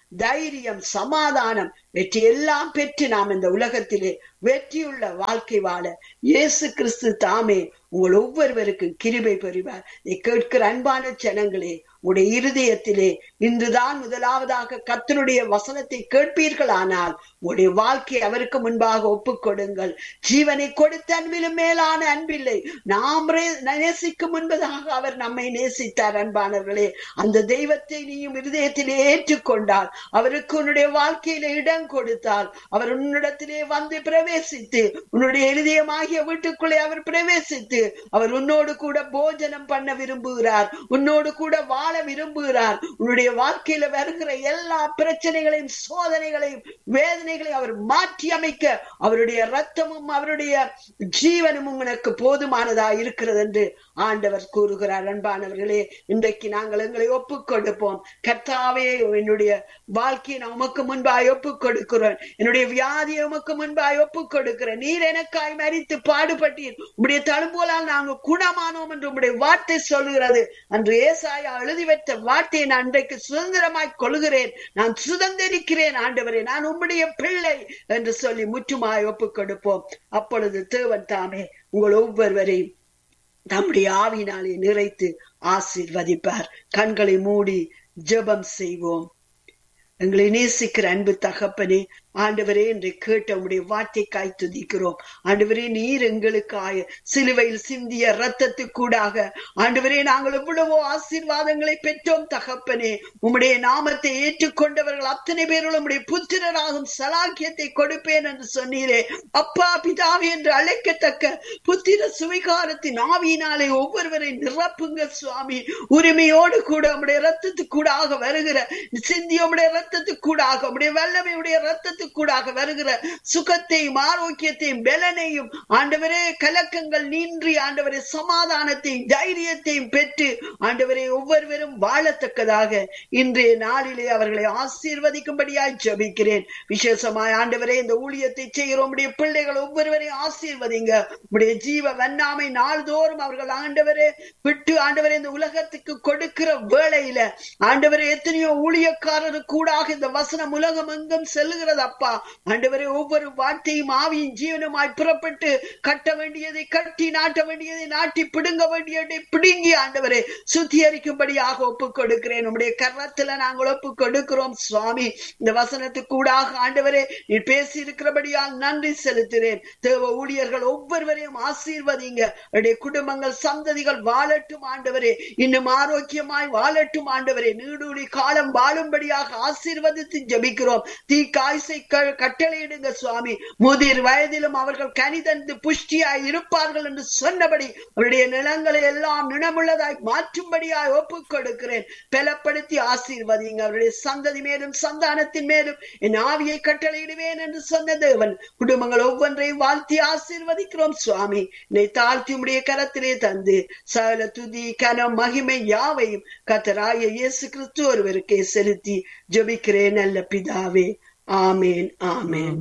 தைரியம் சமாதானம் வெற்றி எல்லாம் பெற்று நாம் இந்த உலகத்திலே வெற்றியுள்ள வாழ்க்கை வாழ இயேசு கிறிஸ்து தாமே உங்கள் ஒவ்வொருவருக்கும் கிருபை பெறுவார் நீ கேட்கிற அன்பான ஜனங்களே உடைய இருதயத்திலே இன்றுதான் முதலாவதாக கத்தனுடைய வசனத்தை கேட்பீர்களானால் உடைய வாழ்க்கை அவருக்கு முன்பாக ஒப்புக் கொடுங்கள் ஜீவனை கொடுத்த அன்பிலும் மேலான அன்பில்லை நாம் நேசிக்கும் முன்பதாக அவர் நம்மை நேசித்தார் அன்பானவர்களே அந்த தெய்வத்தை நீயும் இருதயத்திலே ஏற்றுக்கொண்டால் அவருக்கு உன்னுடைய வாழ்க்கையில இடம் கொடுத்தால் அவர் உன்னிடத்திலே வந்து பிரவேசித்து உன்னுடைய இருதயமாகிய வீட்டுக்குள்ளே அவர் பிரவேசித்து அவர் உன்னோடு கூட போஜனம் பண்ண விரும்புகிறார் உன்னோடு கூட வாழ விரும்புகிறார் உன்னுடைய வாழ்க்கையில வருகிற எல்லா பிரச்சனைகளையும் சோதனைகளையும் வேதனைகளையும் அவர் மாற்றி அமைக்க அவருடைய ரத்தமும் அவருடைய ஜீவனும் உனக்கு போதுமானதா இருக்கிறது என்று ஆண்டவர் கூறுகிறார் அன்பானவர்களே இன்றைக்கு நாங்கள் எங்களை ஒப்புக் கொடுப்போம் கர்த்தாவே என்னுடைய வாழ்க்கையை நான் உமக்கு முன்பாய் ஒப்புக் கொடுக்கிறேன் என்னுடைய வியாதியை உமக்கு முன்பாய் ஒப்புக் கொடுக்கிறேன் நீர் எனக்காய் மறித்து பாடுபட்டீர் உடைய தழும்போலால் நாங்கள் குணமானோம் என்று உடைய வார்த்தை சொல்லுகிறது அன்று ஏசாயா எழுதி வைத்த வார்த்தையை நான் இன்றைக்கு சுதந்திரமாய் கொள்கிறேன் நான் சுதந்திரிக்கிறேன் ஆண்டவரே நான் உம்முடைய பிள்ளை என்று சொல்லி முற்றுமாய் ஒப்புக் கொடுப்போம் அப்பொழுது தேவன் தாமே உங்கள் ஒவ்வொருவரையும் தம்முடைய ஆவினாலே நிறைத்து ஆசீர்வதிப்பார் கண்களை மூடி ஜெபம் செய்வோம் எங்களை நேசிக்கிற அன்பு தகப்பனே ஆண்டவரே என்று கேட்ட உடைய வார்த்தைக்காய் துதிக்கிறோம் ஆண்டவரே நீர் எங்களுக்காய சிலுவையில் சிந்திய ரத்தத்துக்கூடாக ஆண்டவரே நாங்கள் எவ்வளவோ ஆசீர்வாதங்களை பெற்றோம் தகப்பனே உம்முடைய நாமத்தை ஏற்றுக்கொண்டவர்கள் அத்தனை பேரும் உம்முடைய புத்திரராகும் சலாக்கியத்தை கொடுப்பேன் என்று சொன்னீரே அப்பா பிதாவி என்று அழைக்கத்தக்க புத்திர சுவிகாரத்தின் ஆவியினாலே ஒவ்வொருவரை நிரப்புங்க சுவாமி உரிமையோடு கூட உம்முடைய ரத்தத்துக்கூடாக வருகிற சிந்திய உம்முடைய ரத்தத்துக்கூடாக உம்முடைய வல்லமையுடைய ரத்தத்து கூடாக வருகிற சுகத்தையும் ஆரோக்கியத்தையும் பலனையும் ஆண்டவரே கலக்கங்கள் நீன்றி ஆண்டவரே சமாதானத்தையும் தைரியத்தையும் பெற்று ஆண்டவரே ஒவ்வொருவரும் வாழத்தக்கதாக இன்றைய நாளிலே அவர்களை ஆசீர்வதிக்கும்படியாய் ஜபிக்கிறேன் விசேஷமாய் ஆண்டவரே இந்த ஊழியத்தை செய்கிறோம் உடைய பிள்ளைகள் ஒவ்வொருவரையும் ஆசீர்வதிங்க உடைய ஜீவ வண்ணாமை நாள்தோறும் அவர்கள் ஆண்டவரே விட்டு ஆண்டவரே இந்த உலகத்துக்கு கொடுக்கிற வேளையில ஆண்டவரே எத்தனையோ ஊழியக்காரரு கூடாக இந்த வசனம் உலகம் எங்கும் செல்லுகிறது அப்பா ஆண்டவரே ஒவ்வொரு வார்த்தையும் ஆவியின் ஜீவனமாய் புறப்பட்டு கட்ட வேண்டியதை கட்டி நாட்ட வேண்டியதை நாட்டி பிடுங்க வேண்டியதை பிடுங்கி ஆண்டவரே சுத்திகரிக்கும்படியாக ஒப்பு கொடுக்கிறேன் உடைய கரத்துல நாங்கள் ஒப்பு கொடுக்கிறோம் சுவாமி இந்த வசனத்துக்கு கூடாக ஆண்டவரே நீ பேசி இருக்கிறபடியால் நன்றி செலுத்துகிறேன் தேவ ஊழியர்கள் ஒவ்வொருவரையும் ஆசீர்வதிங்க அவருடைய குடும்பங்கள் சந்ததிகள் வாழட்டும் ஆண்டவரே இன்னும் ஆரோக்கியமாய் வாழட்டும் ஆண்டவரே நீடூழி காலம் வாழும்படியாக ஆசீர்வதித்து ஜபிக்கிறோம் தீ காய்சை கட்டளையிடுங்க சுவாமி முதிர் வயதிலும் அவர்கள் கனிதந்து புஷ்டியாய் இருப்பார்கள் என்று சொன்னபடி அவருடைய நிலங்களை எல்லாம் நினமுள்ளதாய் மாற்றும்படியாய் ஒப்புக் கொடுக்கிறேன் பலப்படுத்தி ஆசீர்வதிங்க அவருடைய சந்ததி மேலும் சந்தானத்தின் மேலும் என் ஆவியை கட்டளையிடுவேன் என்று சொன்ன தேவன் குடும்பங்கள் ஒவ்வொன்றையும் வாழ்த்தி ஆசீர்வதிக்கிறோம் சுவாமி என்னை தாழ்த்தி உடைய கரத்திலே தந்து சகல துதி கனம் மகிமை யாவையும் கத்தராய இயேசு கிறிஸ்து ஒருவருக்கே செலுத்தி ஜபிக்கிறேன் நல்ல பிதாவே ஆமேன் ஆமேன்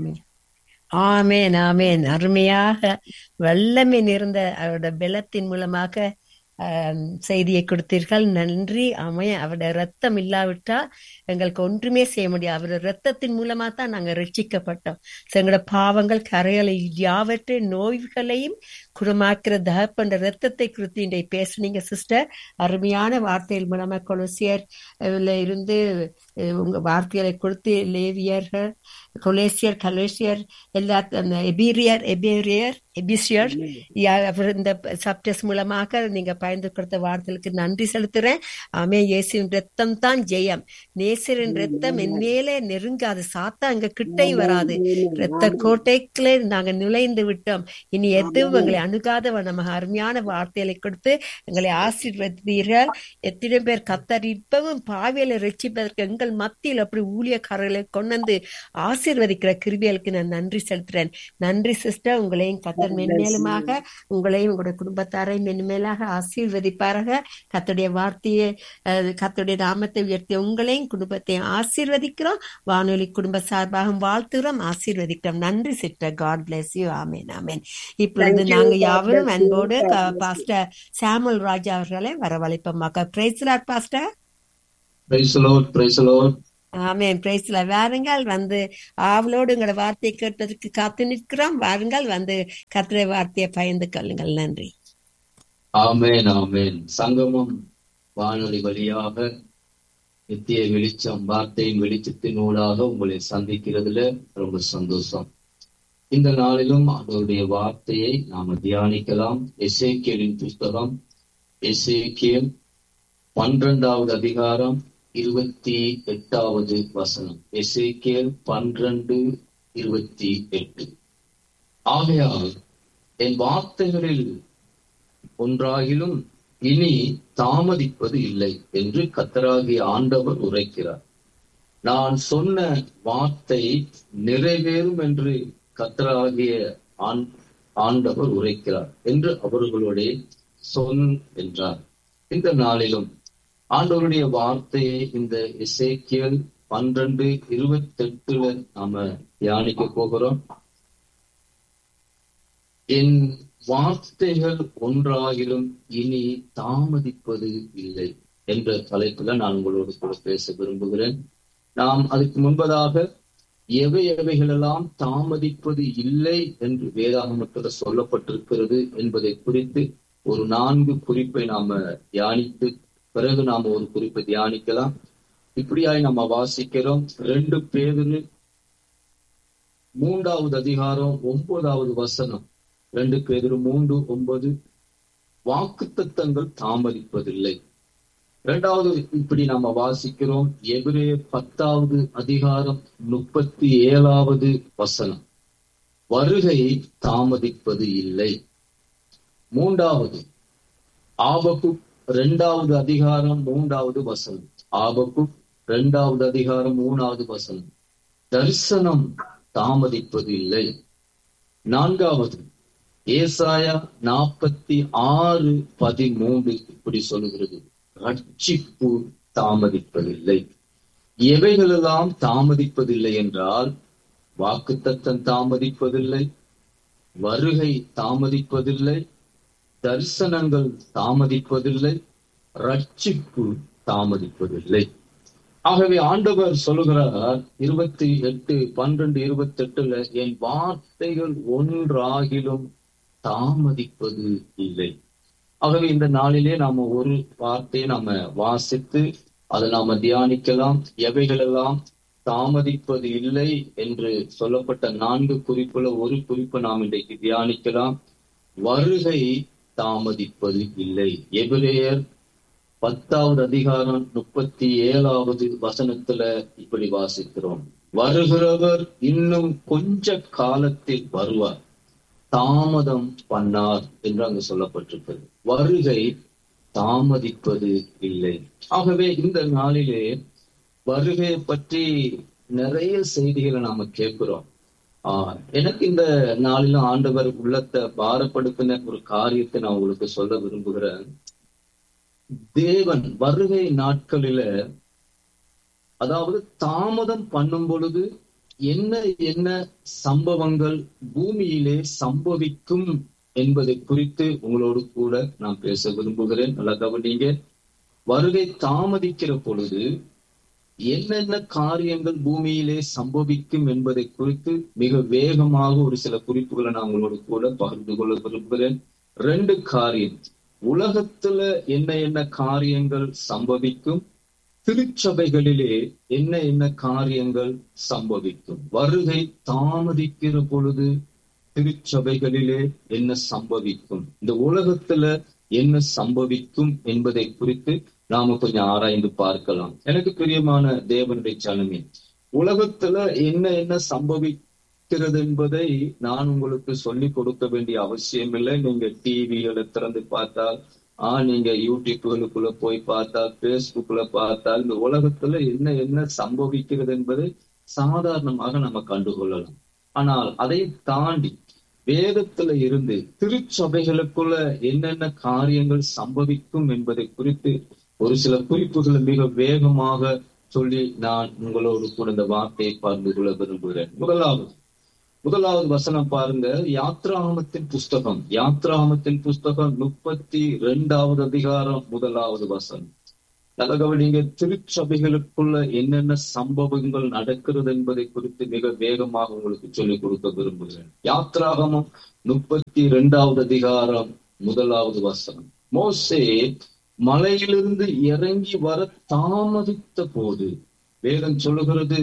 ஆமேன் ஆமேன் அருமையாக வல்லமை நிறைந்த அவரோட பலத்தின் மூலமாக செய்தியை கொடுத்தீர்கள் நன்றி அமைய அவருடைய ரத்தம் இல்லாவிட்டால் எங்களுக்கு ஒன்றுமே செய்ய முடியாது அவருடைய ரத்தத்தின் மூலமா தான் நாங்க ரட்சிக்கப்பட்டோம் எங்களோட பாவங்கள் கரைகளை யாவற்றை நோய்களையும் குணமாக்குற தகப்பன்ற ரத்தத்தை குறித்து இன்றைய பேசுனீங்க சிஸ்டர் அருமையான வார்த்தைகள் மூலமா கொலசியர் இருந்து உங்க வார்த்தைகளை கொடுத்து லேவியர்கள் கொலேசியர் கலேசியர் எல்லா எபீரியர் எபேரியர் எபிசியர் இந்த சப்டஸ் மூலமாக நீங்க பயந்து கொடுத்த வார்த்தைகளுக்கு நன்றி செலுத்துறேன் ஆமே இயேசுவின் ரத்தம் தான் ஜெயம் நேசரின் ரத்தம் என் மேலே நெருங்காது சாத்தா அங்க கிட்டே வராது ரத்த கோட்டைக்குள்ளே நாங்க நுழைந்து விட்டோம் இனி எதுவும் எங்களை அணுகாத நமக்கு அருமையான வார்த்தைகளை கொடுத்து எங்களை ஆசீர்வதித்தீர்கள் எத்தனை பேர் கத்தர் இப்பவும் பாவியலை ரசிப்பதற்கு எங்கள் மத்தியில் அப்படி ஊழியக்காரர்களை கொண்டு வந்து ஆசீர்வதிக்கிற கிருபியலுக்கு நான் நன்றி செலுத்துறேன் நன்றி சிஸ்டர் உங்களையும் கத்தர் மென்மேலுமாக உங்களையும் உங்களுடைய குடும்பத்தாரையும் மென்மேலாக ஆசீர்வதிப்பாராக கத்துடைய வார்த்தையை கத்துடைய நாமத்தை உயர்த்திய உங்களையும் குடும்பத்தையும் ஆசீர்வதிக்கிறோம் வானொலி குடும்ப சார்பாக வாழ்த்துகிறோம் ஆசீர்வதிக்கிறோம் நன்றி sister God bless you amen amen இப்பொழுது நாங்க யாவரும் அன்போடு பாஸ்டர் சாமுல் ராஜா அவர்களை வரவழைப்போம் மக்கள் praise Lord pastor praise Lord praise Lord amen பிரைஸ்ல வாருங்கள் வந்து ஆவலோடு உங்களோட வார்த்தையை கேட்டதற்கு காத்து நிற்கிறோம் வாருங்கள் வந்து கத்திரை வார்த்தையை பயந்து கொள்ளுங்கள் நன்றி ஆமென் ஆமென் சங்கமம் வானொலி வழியாக நித்திய வெளிச்சம் வார்த்தையின் வெளிச்சத்தினூடாக உங்களை சந்திக்கிறதுல ரொம்ப சந்தோஷம் இந்த நாளிலும் அவருடைய வார்த்தையை நாம தியானிக்கலாம் எசேக்கியலின் புஸ்தகம் எசேக்கியல் பன்னிரெண்டாவது அதிகாரம் இருபத்தி எட்டாவது வசனம் எசேக்கியல் பன்னிரண்டு இருபத்தி எட்டு ஆகையால் என் வார்த்தைகளில் ஒன்றாகிலும் இனி தாமதிப்பது இல்லை என்று கத்தராகிய ஆண்டவர் உரைக்கிறார் நான் சொன்ன வார்த்தை நிறைவேறும் என்று கத்தராகிய ஆண்- ஆண்டவர் உரைக்கிறார் என்று அவர்களுடைய சொல் என்றார் இந்த நாளிலும் ஆண்டவருடைய வார்த்தையை இந்த இசைக்கியல் பன்னிரண்டு இருபத்தி எட்டுல நாம தியானிக்க போகிறோம் என் வார்த்தைகள் ஒன்றாகிலும் இனி தாமதிப்பது இல்லை என்ற தலைப்புல நான் உங்களோடு கூட பேச விரும்புகிறேன் நாம் அதுக்கு முன்பதாக எவை எவைகளெல்லாம் தாமதிப்பது இல்லை என்று வேதாகமத்தில் சொல்லப்பட்டிருக்கிறது என்பதை குறித்து ஒரு நான்கு குறிப்பை நாம தியானித்து பிறகு நாம ஒரு குறிப்பை தியானிக்கலாம் இப்படியாய் நம்ம வாசிக்கிறோம் ரெண்டு பேரு மூன்றாவது அதிகாரம் ஒன்பதாவது வசனம் ரெண்டு பேரு மூன்று ஒன்பது வாக்குத்தத்தங்கள் தாமதிப்பதில்லை இரண்டாவது இப்படி நம்ம வாசிக்கிறோம் எபிரே பத்தாவது அதிகாரம் முப்பத்தி ஏழாவது வசனம் வருகை தாமதிப்பது இல்லை மூன்றாவது ஆபகு இரண்டாவது அதிகாரம் மூன்றாவது வசனம் ஆபகு இரண்டாவது அதிகாரம் மூணாவது வசனம் தரிசனம் தாமதிப்பது இல்லை நான்காவது ஏசாயா நாற்பத்தி ஆறு பதிமூன்று இப்படி சொல்லுகிறது ரட்சிப்பு தாமதிப்பதில்லை எவைகளெல்லாம் தாமதிப்பதில்லை என்றால் வாக்குத்தத்தம் தாமதிப்பதில்லை வருகை தாமதிப்பதில்லை தரிசனங்கள் தாமதிப்பதில்லை ரட்சிப்பு தாமதிப்பதில்லை ஆகவே ஆண்டவர் சொல்லுகிறார் இருபத்தி எட்டு பன்னிரண்டு இருபத்தி எட்டுல என் வார்த்தைகள் ஒன்றாகிலும் தாமதிப்பது இல்லை ஆகவே இந்த நாளிலே நாம ஒரு வார்த்தையை நாம வாசித்து அதை நாம தியானிக்கலாம் எவைகளெல்லாம் தாமதிப்பது இல்லை என்று சொல்லப்பட்ட நான்கு குறிப்புல ஒரு குறிப்பை நாம் இன்றைக்கு தியானிக்கலாம் வருகை தாமதிப்பது இல்லை எபிரேயர் பத்தாவது அதிகாரம் முப்பத்தி ஏழாவது வசனத்துல இப்படி வாசிக்கிறோம் வருகிறவர் இன்னும் கொஞ்ச காலத்தில் வருவார் தாமதம் பண்ணார் என்று அங்கு சொல்லப்பட்டிருக்கிறது வருகை தாமதிப்பது இல்லை ஆகவே இந்த நாளிலே வருகை பற்றி நிறைய செய்திகளை நாம கேட்கிறோம் ஆஹ் எனக்கு இந்த நாளில ஆண்டவர் உள்ளத்தை பாரப்படுத்தின ஒரு காரியத்தை நான் உங்களுக்கு சொல்ல விரும்புகிறேன் தேவன் வருகை நாட்களில அதாவது தாமதம் பண்ணும் பொழுது என்ன என்ன சம்பவங்கள் பூமியிலே சம்பவிக்கும் என்பதை குறித்து உங்களோடு கூட நான் பேச விரும்புகிறேன் நல்லா கவனிங்க வருகை தாமதிக்கிற பொழுது என்னென்ன காரியங்கள் பூமியிலே சம்பவிக்கும் என்பதை குறித்து மிக வேகமாக ஒரு சில குறிப்புகளை நான் உங்களோடு கூட பகிர்ந்து கொள்ள விரும்புகிறேன் ரெண்டு காரியம் உலகத்துல என்ன என்ன காரியங்கள் சம்பவிக்கும் திருச்சபைகளிலே என்ன என்ன காரியங்கள் சம்பவிக்கும் வருகை தாமதிக்கிற பொழுது திருச்சபைகளிலே என்ன சம்பவிக்கும் இந்த உலகத்துல என்ன சம்பவிக்கும் என்பதை குறித்து நாம கொஞ்சம் ஆராய்ந்து பார்க்கலாம் எனக்கு பிரியமான தேவனுடைய சனமே உலகத்துல என்ன என்ன சம்பவிக்கிறது என்பதை நான் உங்களுக்கு சொல்லி கொடுக்க வேண்டிய அவசியம் இல்லை நீங்க டிவிகளை திறந்து பார்த்தால் ஆஹ் நீங்க யூடியூப்களுக்குள்ள போய் பார்த்தால் பேஸ்புக்ல பார்த்தால் இந்த உலகத்துல என்ன என்ன சம்பவிக்கிறது என்பதை சாதாரணமாக நம்ம கண்டுகொள்ளலாம் ஆனால் அதை தாண்டி வேதத்துல இருந்து திருச்சபைகளுக்குள்ள என்னென்ன காரியங்கள் சம்பவிக்கும் என்பதை குறித்து ஒரு சில குறிப்புகளை மிக வேகமாக சொல்லி நான் உங்களோடு கூட இந்த வார்த்தையை பகிர்ந்து கொள்ள விரும்புகிறேன் முதலாவது முதலாவது வசனம் பாருங்க யாத்ராமத்தின் புஸ்தகம் யாத்ராமத்தின் புஸ்தகம் முப்பத்தி இரண்டாவது அதிகாரம் முதலாவது வசனம் நல்ல கவனிங்க திருச்சபைகளுக்குள்ள என்னென்ன சம்பவங்கள் நடக்கிறது என்பதை குறித்து மிக வேகமாக உங்களுக்கு சொல்லிக் கொடுக்க விரும்புகிறேன் யாத்ராகமம் முப்பத்தி இரண்டாவது அதிகாரம் முதலாவது வசனம் மோசே மலையிலிருந்து இறங்கி வர தாமதித்த போது வேதம் சொல்லுகிறது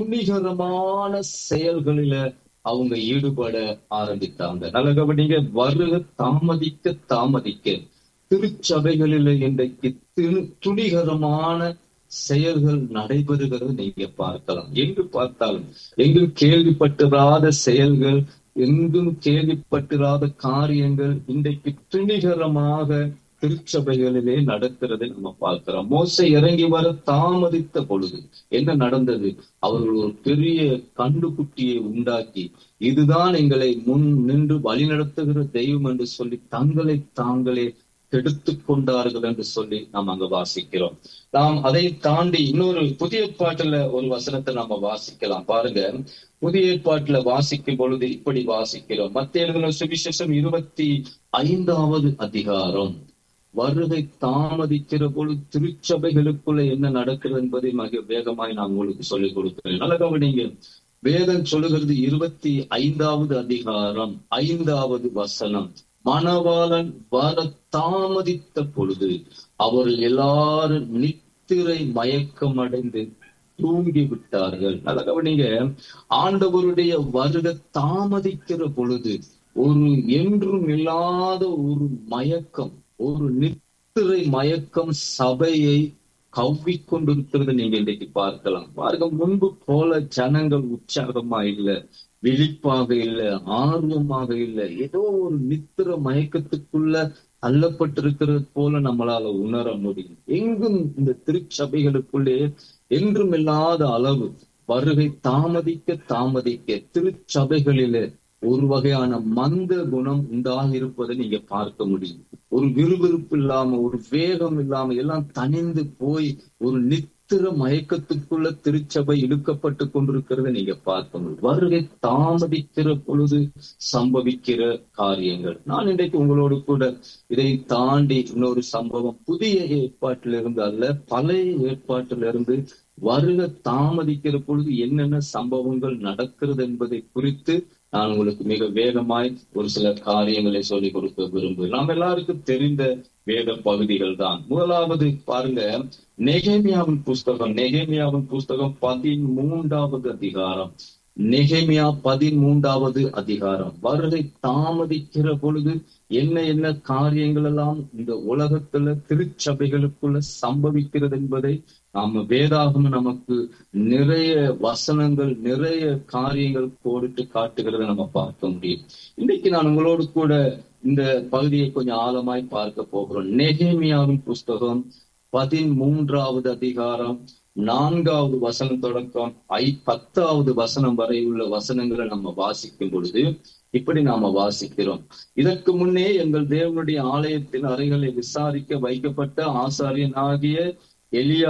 துணிகரமான செயல்களில அவங்க ஈடுபட ஆரம்பித்தாங்க நல்ல கவனிங்க வருக தாமதிக்க தாமதிக்க திருச்சபைகளில இன்றைக்கு திரு துணிகரமான செயல்கள் நடைபெறுகிறது நீங்க பார்க்கலாம் எங்கு பார்த்தாலும் எங்கும் கேள்விப்பட்டிராத செயல்கள் எங்கும் கேள்விப்பட்டிராத காரியங்கள் இன்றைக்கு துணிகரமாக திருச்சபைகளிலே நடக்கிறதை நம்ம பார்க்கிறோம் மோசை இறங்கி வர தாமதித்த பொழுது என்ன நடந்தது அவர்கள் ஒரு பெரிய கண்டுகுட்டியை உண்டாக்கி இதுதான் எங்களை முன் நின்று வழிநடத்துகிற தெய்வம் என்று சொல்லி தங்களை தாங்களே கெடுத்து கொண்டார்கள் என்று சொல்லி நாம் அங்க வாசிக்கிறோம் நாம் அதை தாண்டி இன்னொரு புதிய பாட்டுல ஒரு வசனத்தை நாம வாசிக்கலாம் பாருங்க புதிய ஏற்பாட்டுல வாசிக்கும் பொழுது இப்படி வாசிக்கிறோம் மத்திய சுவிசேஷம் இருபத்தி ஐந்தாவது அதிகாரம் வருகை தாமதிக்கிற பொழுது திருச்சபைகளுக்குள்ள என்ன நடக்கிறது என்பதை மிக வேகமாய் நான் உங்களுக்கு சொல்லிக் கொடுக்கிறேன் நல்ல கவனிங்க வேதம் சொல்லுகிறது இருபத்தி ஐந்தாவது அதிகாரம் ஐந்தாவது வசனம் மணவாளன் வர தாமதித்த பொழுது அவர்கள் எல்லாரும் நித்திரை மயக்கம் அடைந்து தூங்கி விட்டார்கள் நல்ல கவனிங்க ஆண்டவருடைய வருக தாமதிக்கிற பொழுது ஒரு என்றும் இல்லாத ஒரு மயக்கம் ஒரு நித்திரை மயக்கம் சபையை கவ்விக்கொண்டிருக்கிறது நீங்க இன்றைக்கு பார்க்கலாம் பாருங்க முன்பு போல ஜனங்கள் உற்சாகமா இல்ல விழிப்பாக இல்ல ஆர்வமாக இல்ல ஏதோ ஒரு நித்திர மயக்கத்துக்குள்ள தள்ளப்பட்டிருக்கிறது போல நம்மளால உணர முடியும் எங்கும் இந்த திருச்சபைகளுக்குள்ளே என்றும் இல்லாத அளவு வருகை தாமதிக்க தாமதிக்க திருச்சபைகளிலே ஒரு வகையான மந்த குணம் உண்டாக இருப்பதை நீங்க பார்க்க முடியும் ஒரு விறுவிறுப்பு இல்லாம ஒரு வேகம் இல்லாம எல்லாம் தனிந்து போய் ஒரு நித்திர மயக்கத்துக்குள்ள திருச்சபை இழுக்கப்பட்டு கொண்டிருக்கிறத நீங்க பார்க்க முடியும் வருகை தாமதிக்கிற பொழுது சம்பவிக்கிற காரியங்கள் நான் இன்றைக்கு உங்களோடு கூட இதை தாண்டி இன்னொரு சம்பவம் புதிய ஏற்பாட்டிலிருந்து அல்ல பழைய ஏற்பாட்டிலிருந்து வருக தாமதிக்கிற பொழுது என்னென்ன சம்பவங்கள் நடக்கிறது என்பதை குறித்து நான் உங்களுக்கு மிக வேகமாய் ஒரு சில காரியங்களை சொல்லிக் கொடுக்க விரும்புகிறேன் நாம் எல்லாருக்கும் தெரிந்த வேத பகுதிகள் தான் முதலாவது பாருங்க நெகேமியாவின் புஸ்தகம் நெகேமியாவின் புஸ்தகம் பதிமூன்றாவது அதிகாரம் நெகேமியா பதிமூன்றாவது அதிகாரம் வருகை தாமதிக்கிற பொழுது என்ன என்ன காரியங்கள் எல்லாம் இந்த உலகத்துல திருச்சபைகளுக்குள்ள சம்பவிக்கிறது என்பதை நாம வேதாகம் நமக்கு நிறைய வசனங்கள் நிறைய காரியங்கள் போட்டு காட்டுகிறத நம்ம பார்க்க முடியும் இன்னைக்கு நான் உங்களோடு கூட இந்த பகுதியை கொஞ்சம் ஆழமாய் பார்க்க போகிறோம் நெகேமியாவின் புஸ்தகம் பதிமூன்றாவது அதிகாரம் நான்காவது வசனம் தொடக்கம் ஐ பத்தாவது வசனம் வரை உள்ள வசனங்களை நம்ம வாசிக்கும் பொழுது இப்படி நாம வாசிக்கிறோம் இதற்கு முன்னே எங்கள் தேவனுடைய ஆலயத்தின் அறைகளை விசாரிக்க வைக்கப்பட்ட ஆசாரியனாகிய எலியா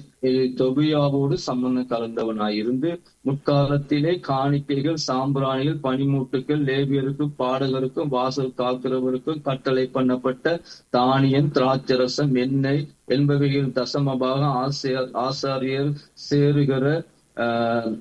தொபியாவோடு சம்பந்தம் கலந்தவனாயிருந்து முற்காலத்திலே காணிக்கைகள் சாம்பிராணிகள் பனிமூட்டுகள் லேவியருக்கும் பாடகருக்கும் வாசல் காக்கிறவருக்கும் கட்டளை பண்ணப்பட்ட தானியம் திராட்சரசம் எண்ணெய் என்பவைகள் தசமபாக ஆசிரியர் ஆசாரியர் சேருகிற ஆஹ்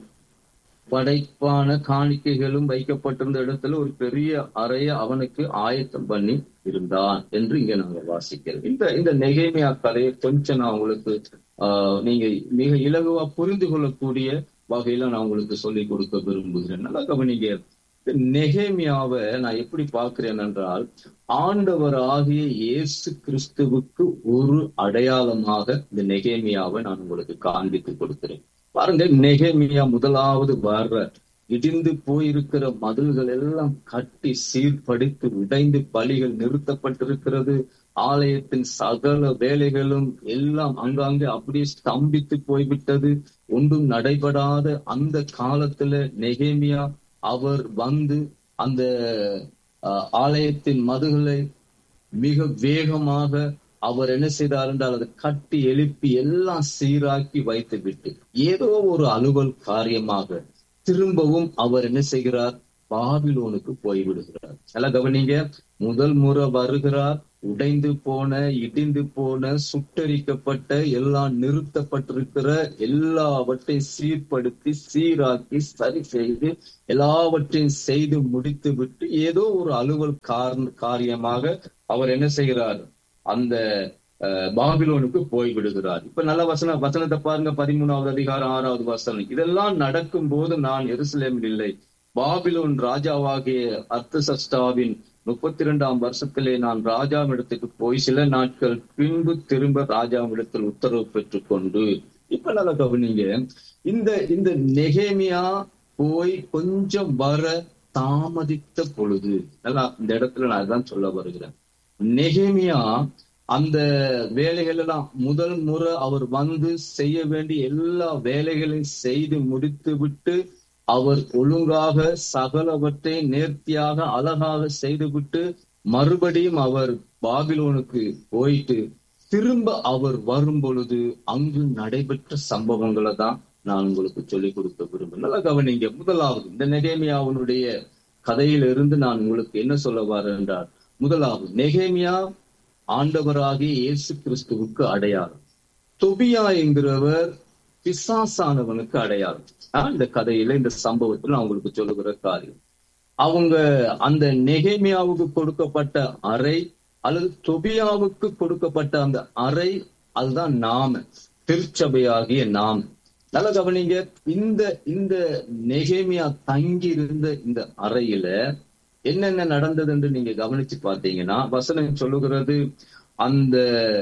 படைப்பான காணிக்கைகளும் வைக்கப்பட்டிருந்த இடத்துல ஒரு பெரிய அறைய அவனுக்கு ஆயத்தம் பண்ணி இருந்தான் என்று இங்க நாங்க வாசிக்கிறோம் இந்த இந்த நெகேமியா கதையை கொஞ்சம் நான் உங்களுக்கு ஆஹ் நீங்க மிக இலகுவா புரிந்து கொள்ளக்கூடிய வகையில நான் உங்களுக்கு சொல்லிக் கொடுக்க விரும்புகிறேன் நல்லா கவனிங்க நெகேமியாவை நான் எப்படி பார்க்கிறேன் என்றால் ஆண்டவர் ஆகிய இயேசு கிறிஸ்துவுக்கு ஒரு அடையாளமாக இந்த நெகேமியாவை நான் உங்களுக்கு காண்பித்து கொடுக்கிறேன் பாருங்க நெகேமியா முதலாவது வர்ற இடிந்து போயிருக்கிற மதில்கள் எல்லாம் கட்டி சீர்படித்து உடைந்து பலிகள் நிறுத்தப்பட்டிருக்கிறது ஆலயத்தின் சகல வேலைகளும் எல்லாம் அங்காங்கே அப்படியே ஸ்தம்பித்து போய்விட்டது ஒன்றும் நடைபெறாத அந்த காலத்துல நெகேமியா அவர் வந்து அந்த ஆலயத்தின் மதுகளை மிக வேகமாக அவர் என்ன செய்தார் என்றால் அதை கட்டி எழுப்பி எல்லாம் சீராக்கி வைத்து விட்டு ஏதோ ஒரு அலுவல் காரியமாக திரும்பவும் அவர் என்ன செய்கிறார் பாபிலோனுக்கு போய்விடுகிறார் எல்லாம் கவனிங்க முதல் முறை வருகிறார் உடைந்து போன இடிந்து போன சுட்டரிக்கப்பட்ட எல்லாம் நிறுத்தப்பட்டிருக்கிற எல்லாவற்றையும் சீர்படுத்தி சீராக்கி சரி செய்து எல்லாவற்றையும் செய்து முடித்து விட்டு ஏதோ ஒரு அலுவல் காரியமாக அவர் என்ன செய்கிறார் அந்த பாபிலோனுக்கு போய் விடுகிறார் இப்ப நல்ல வசன வசனத்தை பாருங்க பதிமூணாவது அதிகாரம் ஆறாவது வசனம் இதெல்லாம் நடக்கும் போது நான் எருசலேமில் இல்லை பாபிலோன் ராஜாவாகிய அர்த்தசஷ்டாவின் முப்பத்தி இரண்டாம் வருஷத்திலே நான் ராஜாவிடத்துக்கு போய் சில நாட்கள் பின்பு திரும்ப ராஜாவிடத்தில் உத்தரவு பெற்றுக் கொண்டு இப்ப நல்லா கவனிங்க இந்த இந்த நெகேமியா போய் கொஞ்சம் வர தாமதித்த பொழுது நல்லா இந்த இடத்துல நான் அதான் சொல்ல வருகிறேன் நெகேமியா அந்த வேலைகள் எல்லாம் முதல் முறை அவர் வந்து செய்ய வேண்டிய எல்லா வேலைகளையும் செய்து முடித்து விட்டு அவர் ஒழுங்காக சகலவற்றை நேர்த்தியாக அழகாக செய்துவிட்டு மறுபடியும் அவர் பாபிலோனுக்கு போயிட்டு திரும்ப அவர் வரும் பொழுது அங்கு நடைபெற்ற சம்பவங்களை தான் நான் உங்களுக்கு சொல்லிக் கொடுக்க விரும்புகிறேன் நல்லா கவனிங்க முதலாவது இந்த நெகேமியாவுடைய கதையிலிருந்து நான் உங்களுக்கு என்ன சொல்ல வரேன் என்றார் முதலாவது நெகேமியா ஆண்டவராகிய இயேசு கிறிஸ்துவுக்கு அடையாளம் தொபியா என்கிறவர் பிசாசானவனுக்கு அடையாளம் இந்த கதையில இந்த சம்பவத்தில் நான் உங்களுக்கு சொல்லுகிற காரியம் அவங்க அந்த நெகேமியாவுக்கு கொடுக்கப்பட்ட அறை அல்லது தொபியாவுக்கு கொடுக்கப்பட்ட அந்த அறை அதுதான் நாம திருச்சபையாகிய நாம் நல்ல கவனிங்க இந்த இந்த நெகேமியா தங்கி இருந்த இந்த அறையில என்னென்ன நடந்தது என்று நீங்க கவனிச்சு பார்த்தீங்கன்னா வசனம் சொல்லுகிறது அந்த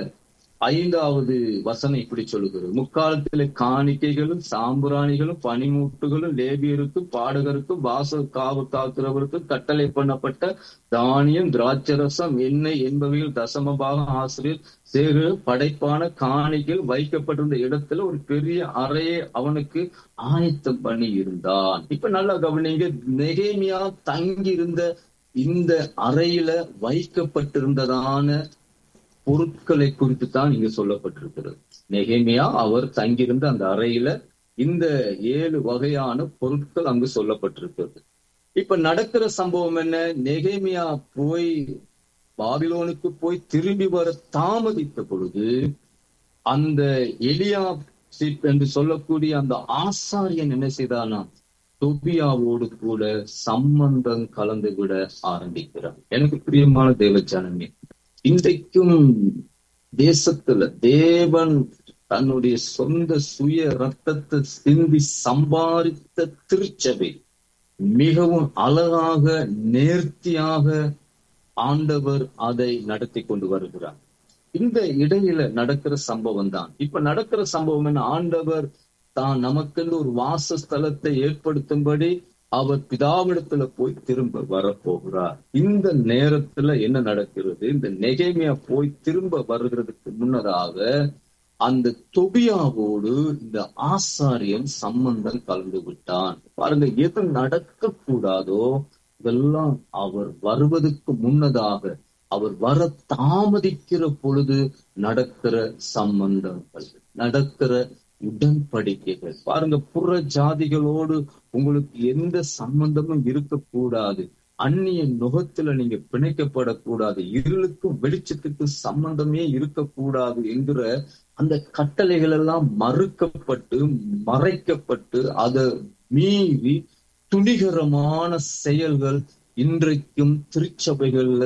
ஐந்தாவது வசனம் இப்படி சொல்லுகிறது முக்காலத்துல காணிக்கைகளும் சாம்புராணிகளும் பனிமூட்டுகளும் லேபியருக்கும் பாடகருக்கும் வாசல் காவு காக்கிறவருக்கும் கட்டளை பண்ணப்பட்ட தானியம் திராட்சரசம் எண்ணெய் என்பவைகள் தசமபாக ஆசிரியர் சேரு படைப்பான காணிகள் வைக்கப்பட்டிருந்த இடத்துல ஒரு பெரிய அறையை அவனுக்கு ஆயத்தம் பண்ணி இருந்தான் இப்ப நல்லா கவனிங்க நெகேமியா தங்கி இருந்த இந்த அறையில வைக்கப்பட்டிருந்ததான பொருட்களை குறித்து தான் இங்க சொல்லப்பட்டிருக்கிறது நெகேமியா அவர் தங்கியிருந்த அந்த அறையில இந்த ஏழு வகையான பொருட்கள் அங்கு சொல்லப்பட்டிருக்கிறது இப்ப நடக்கிற சம்பவம் என்ன நெகேமியா போய் பாபிலோனுக்கு போய் திரும்பி வர தாமதித்த பொழுது அந்த எலியா என்று சொல்லக்கூடிய அந்த ஆசாரியன் என்ன செய்தானா தொபியாவோடு கூட சம்பந்தம் கலந்து விட ஆரம்பிக்கிறார் எனக்கு பிரியமான தேவஜானமே இன்றைக்கும் தேசத்துல தேவன் தன்னுடைய சொந்த சுய ரத்தத்தை சிந்தி சம்பாதித்த திருச்சபை மிகவும் அழகாக நேர்த்தியாக ஆண்டவர் அதை நடத்தி கொண்டு வருகிறார் இந்த இடையில நடக்கிற சம்பவம் தான் இப்ப நடக்கிற சம்பவம் என்ன ஆண்டவர் தான் நமக்கென்று ஒரு வாசஸ்தலத்தை ஏற்படுத்தும்படி அவர் பிதாவிடத்துல போய் திரும்ப வரப்போகிறார் இந்த நேரத்துல என்ன நடக்கிறது இந்த நெகைமையா போய் திரும்ப வருகிறதுக்கு முன்னதாக அந்த தொபியாவோடு இந்த ஆசாரியன் சம்பந்தம் கலந்து விட்டான் பாருங்க எது நடக்க கூடாதோ இதெல்லாம் அவர் வருவதற்கு முன்னதாக அவர் வர தாமதிக்கிற பொழுது நடக்கிற சம்பந்தங்கள் நடக்கிற உடன்படிக்கைகள் பாருங்க புற ஜாதிகளோடு உங்களுக்கு எந்த சம்பந்தமும் இருக்கக்கூடாது அந்நிய நுகத்துல நீங்க பிணைக்கப்படக்கூடாது இருளுக்கும் வெளிச்சத்துக்கும் சம்பந்தமே இருக்கக்கூடாது என்கிற அந்த கட்டளைகள் எல்லாம் மறுக்கப்பட்டு மறைக்கப்பட்டு அதை மீறி துணிகரமான செயல்கள் இன்றைக்கும் திருச்சபைகள்ல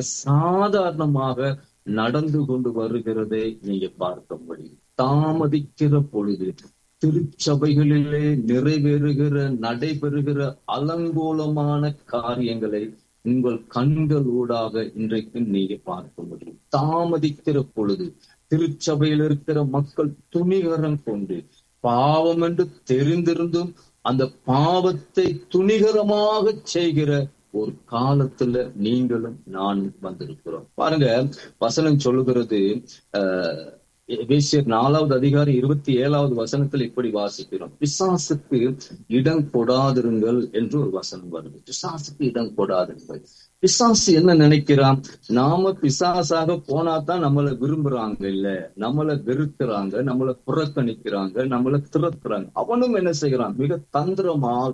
சாதாரணமாக நடந்து கொண்டு வருகிறதை நீங்க பார்க்க முடியும் தாமதிக்கிற பொழுது திருச்சபைகளிலே நிறைவேறுகிற நடைபெறுகிற அலங்கோலமான காரியங்களை உங்கள் கண்கள் ஊடாக இன்றைக்கு நீங்க பார்க்க முடியும் தாமதிக்கிற பொழுது திருச்சபையில் இருக்கிற மக்கள் துணிகரம் கொண்டு பாவம் என்று தெரிந்திருந்தும் அந்த பாவத்தை துணிகரமாக செய்கிற ஒரு காலத்துல நீங்களும் நான் வந்திருக்கிறோம் பாருங்க வசனம் சொல்லுகிறது அஹ் எபேசியர் நாலாவது அதிகாரி இருபத்தி ஏழாவது வசனத்தில் இப்படி வாசிக்கிறோம் பிசாசுக்கு இடம் கொடாதிருங்கள் என்று ஒரு வசனம் வருது பிசாசுக்கு இடம் கொடாதிருங்கள் பிசாசு என்ன நினைக்கிறான் நாம பிசாசாக போனா தான் நம்மளை விரும்புறாங்க இல்ல நம்மளை வெறுக்கிறாங்க நம்மளை புறக்கணிக்கிறாங்க நம்மளை திறத்துறாங்க அவனும் என்ன செய்கிறான் மிக தந்திரமாக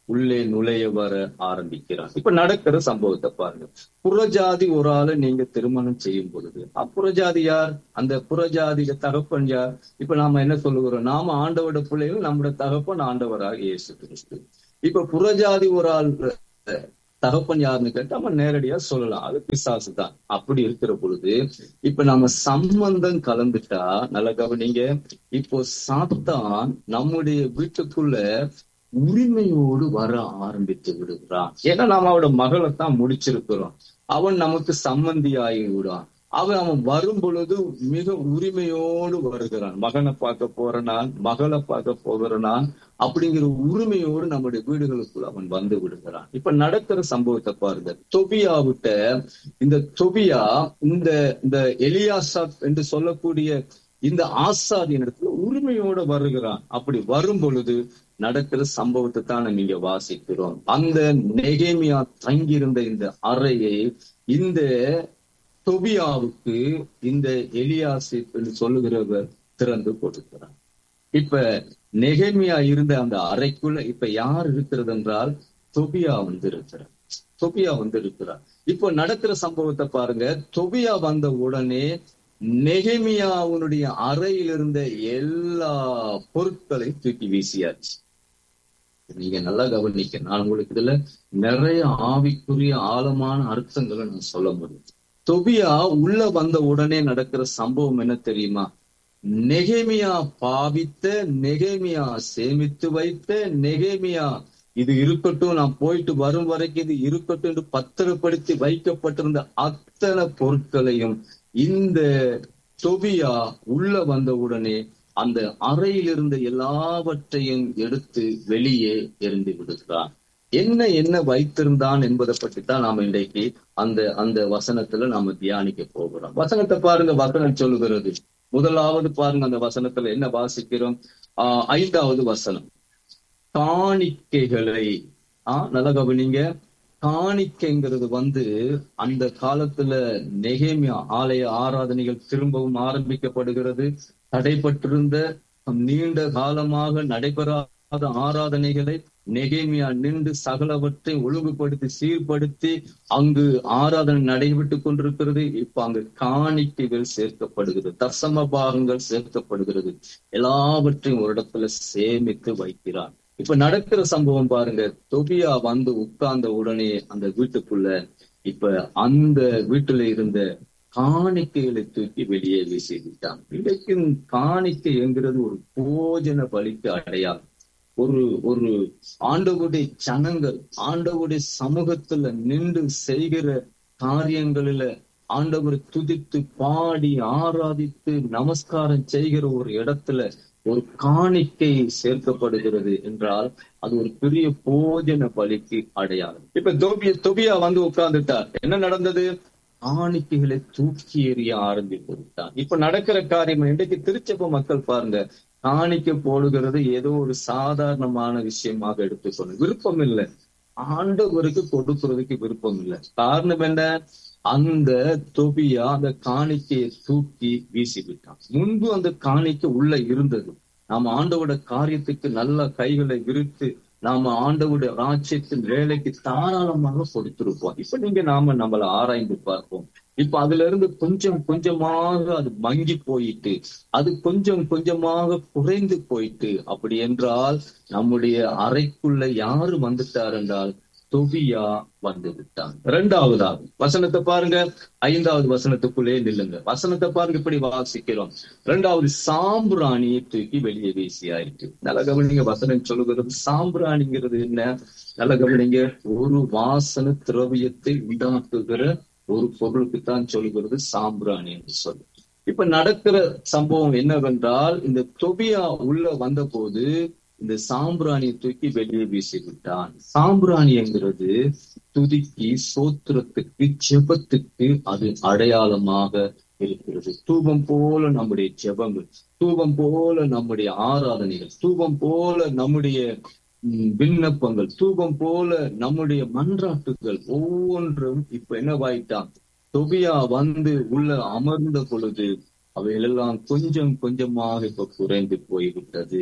உள்ளே நுழைய வர ஆரம்பிக்கிறான் இப்ப நடக்கிற சம்பவத்தை பாருங்க புறஜாதி ஒரு ஆளை நீங்க திருமணம் செய்யும் பொழுது அப்புறஜாதி யார் அந்த புறஜாதிக தகப்பன் யார் இப்ப நாம என்ன சொல்லுகிறோம் நாம ஆண்டவோட பிள்ளைகள் நம்முடைய தகப்பன் ஆண்டவராக இயேசு கிறிஸ்து இப்ப புறஜாதி ஒரு ஆள் தகப்பன் யாருன்னு கேட்டா நம்ம நேரடியா சொல்லலாம் அது பிசாசு தான் அப்படி இருக்கிற பொழுது இப்ப நம்ம சம்பந்தம் கலந்துட்டா நல்ல கவனிங்க இப்போ சாத்தான் நம்முடைய வீட்டுக்குள்ள உரிமையோடு வர ஆரம்பித்து விடுகிறான் ஏன்னா நாம அவட மகளை தான் முடிச்சிருக்கிறோம் அவன் நமக்கு சம்மந்தி ஆகி விடுவான் அவன் அவன் வரும் பொழுது மிக உரிமையோடு வருகிறான் மகனை பார்க்க போற நான் மகளை பார்க்க போகிற நான் அப்படிங்கிற உரிமையோடு நம்முடைய வீடுகளுக்குள் அவன் வந்து விடுகிறான் இப்ப நடக்கிற சம்பவத்தை பாருங்க தொபியாவிட்ட இந்த தொபியா இந்த இந்த எலியாசா என்று சொல்லக்கூடிய இந்த ஆசாரியன் இடத்துல உரிமையோட வருகிறான் அப்படி வரும் பொழுது நடக்கிற சம்பவத்தை தான் நம்ம இங்க வாசிக்கிறோம் அந்த நெகேமியா தங்கியிருந்த இந்த அறையை இந்த தொபியாவுக்கு இந்த எலியாசி என்று சொல்லுகிறவர் திறந்து கொடுக்கிறார் இப்ப நெகேமியா இருந்த அந்த அறைக்குள்ள இப்ப யார் இருக்கிறது என்றால் தொபியா வந்து இருக்கிறார் தொபியா வந்து இருக்கிறார் இப்போ நடக்கிற சம்பவத்தை பாருங்க தொபியா வந்த உடனே நெகமியாவுடைய அறையில் இருந்த எல்லா பொருட்களையும் தூக்கி வீசியாச்சு நீங்க நல்லா கவனிக்க நான் உங்களுக்கு இதுல நிறைய ஆவிக்குரிய ஆழமான அர்த்தங்களை நான் சொல்ல முடியும் தொபியா உள்ள வந்த உடனே நடக்கிற சம்பவம் என்ன தெரியுமா நெகேமியா பாவித்த நெகேமியா சேமித்து வைத்த நெகேமியா இது இருக்கட்டும் நான் போயிட்டு வரும் வரைக்கும் இது இருக்கட்டும் என்று பத்திரப்படுத்தி வைக்கப்பட்டிருந்த அத்தனை பொருட்களையும் இந்த தொபியா உள்ள வந்த உடனே அந்த அறையில் இருந்த எல்லாவற்றையும் எடுத்து வெளியே எரிந்து விடுகிறான் என்ன என்ன வைத்திருந்தான் என்பதை பற்றி தான் நாம இன்றைக்கு அந்த அந்த வசனத்துல நாம தியானிக்க போகிறோம் வசனத்தை பாருங்க வசனம் சொல்லுகிறது முதலாவது பாருங்க அந்த வசனத்துல என்ன வாசிக்கிறோம் ஆஹ் ஐந்தாவது வசனம் காணிக்கைகளை ஆஹ் நல்லா கவனிங்க காணிக்கைங்கிறது வந்து அந்த காலத்துல நெகேமியா ஆலய ஆராதனைகள் திரும்பவும் ஆரம்பிக்கப்படுகிறது தடைப்பட்டிருந்த நீண்ட காலமாக நடைபெறாத ஆராதனைகளை நெகேமியா நின்று சகலவற்றை ஒழுங்குபடுத்தி சீர்படுத்தி அங்கு ஆராதனை நடைபெற்றுக் கொண்டிருக்கிறது இப்ப அங்கு காணிக்கைகள் சேர்க்கப்படுகிறது தசம பாகங்கள் சேர்க்கப்படுகிறது எல்லாவற்றையும் ஒரு இடத்துல சேமித்து வைக்கிறார் இப்ப நடக்கிற சம்பவம் பாருங்க தொபியா வந்து உட்கார்ந்த உடனே அந்த வீட்டுக்குள்ள இப்ப அந்த வீட்டுல இருந்த காணிக்கைகளை தூக்கி வெளியே வீசி விட்டான் இன்றைக்கு காணிக்கை என்கிறது ஒரு போஜன பலிக்கு அடையாளம் ஒரு ஒரு ஆண்டவுடைய சனங்கள் ஆண்டவுடைய சமூகத்துல நின்று செய்கிற காரியங்களில ஆண்டவரை துதித்து பாடி ஆராதித்து நமஸ்காரம் செய்கிற ஒரு இடத்துல ஒரு காணிக்கை சேர்க்கப்படுகிறது என்றால் அது ஒரு பெரிய போஜன பலிக்கு அடையாளம் இப்ப தொபிய தொபியா வந்து உட்கார்ந்துட்டார் என்ன நடந்தது காணிக்கைகளை தூக்கி எறிய ஆரம்பித்து விட்டான் இப்ப நடக்கிற காரியம் இன்றைக்கு திருச்சபை மக்கள் பாருங்க காணிக்க போடுகிறது ஏதோ ஒரு சாதாரணமான விஷயமாக எடுத்துக்கணும் விருப்பம் இல்லை ஆண்டவருக்கு கொடுக்கறதுக்கு விருப்பம் இல்லை காரணம் என்ன அந்த தொபியா அந்த காணிக்கையை தூக்கி வீசி விட்டான் முன்பு அந்த காணிக்கை உள்ள இருந்தது நாம ஆண்டவோட காரியத்துக்கு நல்ல கைகளை விரித்து நாம ஆண்டவுடைய ராஜ்யத்தின் வேலைக்கு தாராளமாக கொடுத்திருப்போம் இப்ப நீங்க நாம நம்மள ஆராய்ந்து பார்ப்போம் இப்ப அதுல இருந்து கொஞ்சம் கொஞ்சமாக அது மங்கி போயிட்டு அது கொஞ்சம் கொஞ்சமாக குறைந்து போயிட்டு அப்படி என்றால் நம்முடைய அறைக்குள்ள யாரு வந்துட்டார் என்றால் தொபியா வந்து விட்டான் இரண்டாவதாக வசனத்தை பாருங்க ஐந்தாவது வசனத்துக்குள்ளே நில்லுங்க வசனத்தை பாருங்க இப்படி வாசிக்கிறோம் இரண்டாவது சாம்பிராணியை தூக்கி வெளியே வீசியாயிட்டு நல்ல கவனிங்க வசனம் சொல்லுகிறது சாம்பிராணிங்கிறது என்ன நல்ல கவனிங்க ஒரு வாசன திரவியத்தை உண்டாக்குகிற ஒரு பொருளுக்கு தான் சொல்லுகிறது சாம்பிராணி என்று சொல்லு இப்ப நடக்கிற சம்பவம் என்னவென்றால் இந்த தொபியா உள்ள வந்த போது இந்த சாம்பிராணியை தூக்கி வெளியே வீசி விட்டான் சாம்பிராணிங்கிறது துதிக்கு சோத்திரத்துக்கு ஜெபத்துக்கு அது அடையாளமாக இருக்கிறது தூபம் போல நம்முடைய ஜெபங்கள் தூபம் போல நம்முடைய ஆராதனைகள் தூபம் போல நம்முடைய விண்ணப்பங்கள் தூபம் போல நம்முடைய மன்றாட்டுகள் ஒவ்வொன்றும் இப்ப என்னவாயிட்டான் தொபியா வந்து உள்ள அமர்ந்த பொழுது அவைகளெல்லாம் கொஞ்சம் கொஞ்சமாக இப்ப குறைந்து போய்விட்டது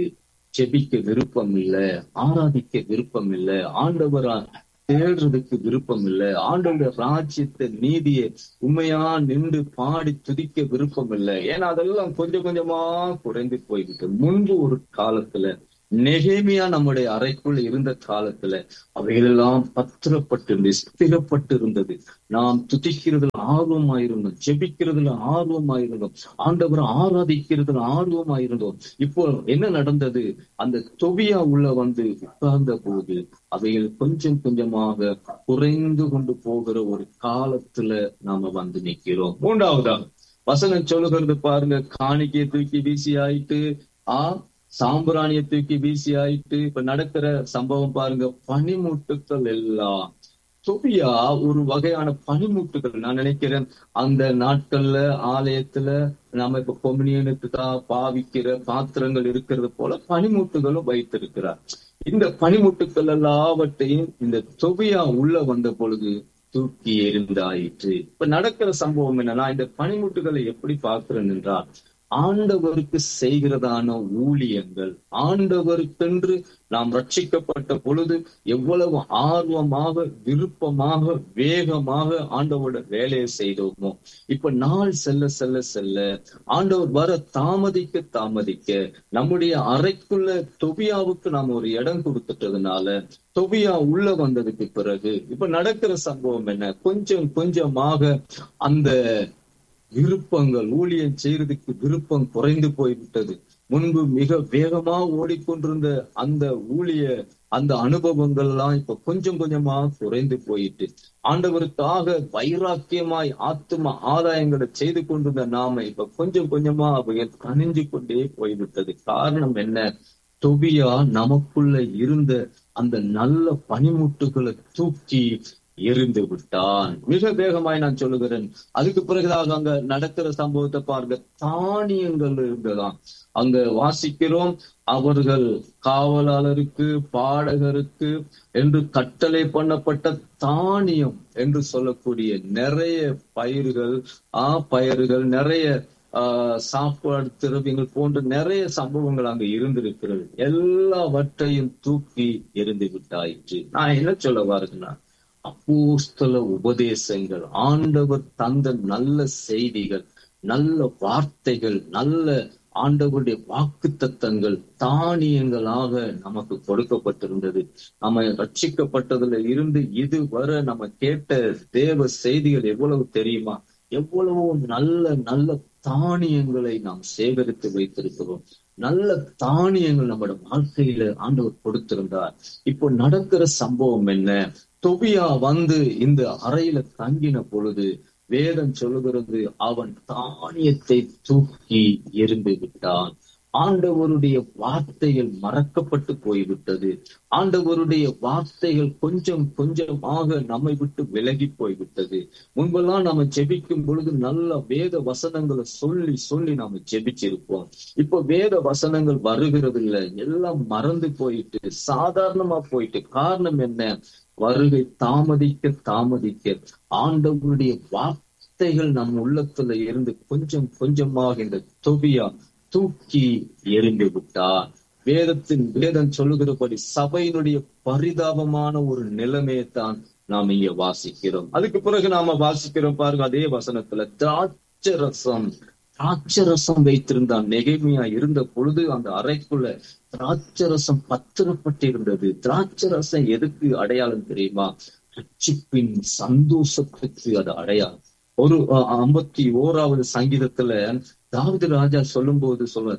ஜெபிக்க விருப்பம் இல்ல ஆராதிக்க விருப்பம் இல்ல ஆண்டவரா தேடுறதுக்கு விருப்பம் இல்ல ஆண்டோட ராஜ்யத்தை நீதியை உண்மையா நின்று பாடி துதிக்க விருப்பம் இல்லை ஏன்னா அதெல்லாம் கொஞ்சம் கொஞ்சமா குறைந்து போய்விட்டு முன்பு ஒரு காலத்துல நெகேமியா நம்முடைய அறைக்குள் இருந்த காலத்துல அவைகளெல்லாம் பத்திரப்பட்டு ஸ்திரப்பட்டு இருந்தது நாம் துதிக்கிறதுல ஆர்வமாயிருந்தோம் ஜெபிக்கிறதுல ஆர்வமாயிருந்தோம் ஆண்டவரை ஆராதிக்கிறதுல ஆர்வமாயிருந்தோம் இப்போ என்ன நடந்தது அந்த தொவியா உள்ள வந்து உட்கார்ந்த போது அவைகள் கொஞ்சம் கொஞ்சமாக குறைந்து கொண்டு போகிற ஒரு காலத்துல நாம வந்து நிக்கிறோம் மூன்றாவதா வசனம் சொல்லுகிறது பாருங்க காணிக்கையை தூக்கி வீசி ஆயிட்டு ஆ சாம்பிராணியை தூக்கி வீசி ஆயிட்டு இப்ப நடக்கிற சம்பவம் பாருங்க பனிமுட்டுக்கள் எல்லாம் தொபியா ஒரு வகையான பனிமுட்டுகள் நான் நினைக்கிறேன் அந்த நாட்கள்ல ஆலயத்துல நாம இப்ப கொமினியனுக்கு தான் பாவிக்கிற பாத்திரங்கள் இருக்கிறது போல பனிமுட்டுகளும் வைத்திருக்கிறார் இந்த பனிமுட்டுக்கள் எல்லாவற்றையும் இந்த தொபியா உள்ள வந்த பொழுது தூக்கி எறிந்தாயிற்று இப்ப நடக்கிற சம்பவம் என்னன்னா இந்த பனிமுட்டுகளை எப்படி பார்க்கிறேன் என்றால் ஆண்டவருக்கு செய்கிறதான ஊழியங்கள் ஆண்டவருக்கென்று நாம் ரட்சிக்கப்பட்ட பொழுது எவ்வளவு ஆர்வமாக விருப்பமாக வேகமாக ஆண்டவரோட வேலையை செய்தோமோ இப்ப நாள் செல்ல செல்ல செல்ல ஆண்டவர் வர தாமதிக்க தாமதிக்க நம்முடைய அறைக்குள்ள தொபியாவுக்கு நாம் ஒரு இடம் கொடுத்துட்டதுனால தொபியா உள்ள வந்ததுக்கு பிறகு இப்ப நடக்கிற சம்பவம் என்ன கொஞ்சம் கொஞ்சமாக அந்த விருப்பங்கள் ஊழியம் செய்யறதுக்கு விருப்பம் குறைந்து போய்விட்டது முன்பு மிக வேகமா ஓடிக்கொண்டிருந்த அந்த ஊழிய அந்த அனுபவங்கள் எல்லாம் இப்ப கொஞ்சம் கொஞ்சமா குறைந்து போயிட்டு ஆண்டவருக்காக வைராக்கியமாய் ஆத்தும ஆதாயங்களை செய்து கொண்டிருந்த நாம இப்ப கொஞ்சம் கொஞ்சமா அவைகள் கனிஞ்சு கொண்டே போய்விட்டது காரணம் என்ன தொபியா நமக்குள்ள இருந்த அந்த நல்ல பனிமுட்டுகளை தூக்கி எரிந்து விட்டான் மிக வேகமாய் நான் சொல்லுகிறேன் அதுக்கு பிறகுதாக அங்க நடக்கிற சம்பவத்தை பாருங்க தானியங்கள் இருந்ததாம் அங்க வாசிக்கிறோம் அவர்கள் காவலாளருக்கு பாடகருக்கு என்று கட்டளை பண்ணப்பட்ட தானியம் என்று சொல்லக்கூடிய நிறைய பயிர்கள் ஆ பயிர்கள் நிறைய ஆஹ் சாப்பாடு திரவியங்கள் போன்ற நிறைய சம்பவங்கள் அங்க இருந்திருக்கிறது எல்லாவற்றையும் தூக்கி எரிந்து விட்டாயிற்று நான் என்ன சொல்ல வாருங்கன்னா அப்போஸ்தல உபதேசங்கள் ஆண்டவர் தந்த நல்ல செய்திகள் நல்ல வார்த்தைகள் நல்ல ஆண்டவருடைய வாக்கு தத்தங்கள் தானியங்களாக நமக்கு கொடுக்கப்பட்டிருந்தது நம்ம ரட்சிக்கப்பட்டதுல இருந்து இதுவரை நம்ம கேட்ட தேவ செய்திகள் எவ்வளவு தெரியுமா எவ்வளவோ நல்ல நல்ல தானியங்களை நாம் சேகரித்து வைத்திருக்கிறோம் நல்ல தானியங்கள் நம்மளோட வாழ்க்கையில ஆண்டவர் கொடுத்திருந்தார் இப்போ நடக்கிற சம்பவம் என்ன தொபியா வந்து இந்த அறையில தங்கின பொழுது வேதம் சொல்லுகிறது அவன் தானியத்தை தூக்கி எரிந்து விட்டான் ஆண்டவருடைய வார்த்தைகள் மறக்கப்பட்டு போய்விட்டது ஆண்டவருடைய வார்த்தைகள் கொஞ்சம் கொஞ்சமாக நம்மை விட்டு விலகி போய்விட்டது முன்பெல்லாம் நம்ம ஜெபிக்கும் பொழுது நல்ல வேத வசனங்களை சொல்லி சொல்லி நாம ஜெபிச்சிருப்போம் இப்ப வேத வசனங்கள் வருகிறது இல்ல எல்லாம் மறந்து போயிட்டு சாதாரணமா போயிட்டு காரணம் என்ன வருகை தாமதிக்க தாமதிக்க ஆண்டவருடைய வார்த்தைகள் நம் உள்ளத்துல இருந்து கொஞ்சம் கொஞ்சமாக இந்த தொபியா தூக்கி எறிந்து விட்டார் வேதத்தின் வேதம் சொல்லுகிறபடி சபையினுடைய பரிதாபமான ஒரு நிலைமையை தான் நாம் இங்க வாசிக்கிறோம் அதுக்கு பிறகு நாம வாசிக்கிறோம் பாருங்க அதே வசனத்துல திராட்சரசம் திராட்சரசம் வைத்திருந்தான் நெகைமையா இருந்த பொழுது அந்த அறைக்குள்ள திராட்சரசம் பத்திரப்பட்டிருந்தது திராட்சரசம் எதுக்கு அடையாளம் தெரியுமா ரட்சிப்பின் சந்தோஷத்துக்கு அது அடையாளம் ஒரு ஐம்பத்தி ஓராவது சங்கீதத்துல தாவித ராஜா சொல்லும் போது சொல்ற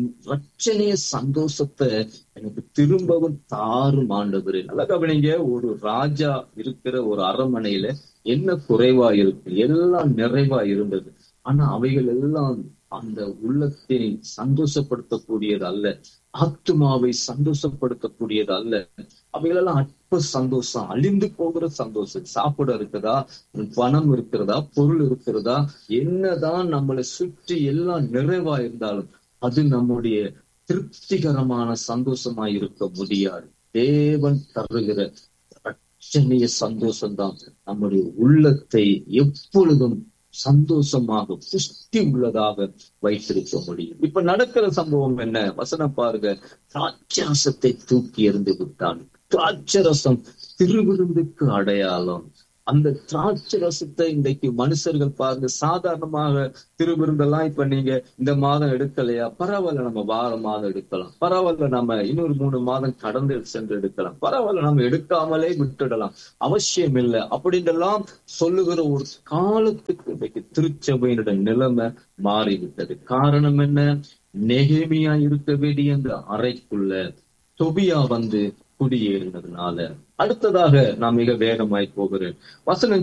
ரட்சணைய சந்தோஷத்தை எனக்கு திரும்பவும் தாரும் ஆண்டவரே நல்லா கவனிங்க ஒரு ராஜா இருக்கிற ஒரு அரண்மனையில என்ன குறைவா இருக்கு எல்லாம் நிறைவா இருந்தது ஆனா அவைகள் எல்லாம் அந்த உள்ளத்தை சந்தோஷப்படுத்தக்கூடியது அல்ல ஆத்மாவை சந்தோஷப்படுத்தக்கூடியது அல்ல அவைகளெல்லாம் அற்ப சந்தோஷம் அழிந்து போகிற சந்தோஷம் சாப்பிட இருக்குதா பணம் இருக்கிறதா பொருள் இருக்கிறதா என்னதான் நம்மளை சுற்றி எல்லாம் நிறைவா இருந்தாலும் அது நம்முடைய திருப்திகரமான சந்தோஷமா இருக்க முடியாது தேவன் தருகிற ரட்சணிய சந்தோஷம்தான் நம்முடைய உள்ளத்தை எப்பொழுதும் சந்தோஷமாக புஷ்டி உள்ளதாக வைத்திருக்க முடியும் இப்ப நடக்கிற சம்பவம் என்ன வசனம் பாருங்க திராட்சரசத்தை தூக்கி எறிந்து விட்டான் திராட்சரசம் திருவிருந்துக்கு அடையாளம் அந்த திராட்சை ரசத்தை இன்றைக்கு மனுஷர்கள் பாருங்க சாதாரணமாக திருவிருந்தெல்லாம் இப்ப நீங்க இந்த மாதம் எடுக்கலையா பரவாயில்ல நம்ம வார மாதம் எடுக்கலாம் பரவாயில்ல நம்ம இன்னொரு மூணு மாதம் கடந்து சென்று எடுக்கலாம் பரவாயில்ல நம்ம எடுக்காமலே விட்டுடலாம் அவசியம் இல்லை அப்படின்றெல்லாம் சொல்லுகிற ஒரு காலத்துக்கு இன்றைக்கு திருச்சபையினுடைய நிலைமை மாறிவிட்டது காரணம் என்ன நெகேமியா இருக்க வேண்டிய அந்த அறைக்குள்ள தொபியா வந்து குடியேறினதுனால அடுத்ததாக நான் மிக வேகமாய் போகிறேன் வசனம்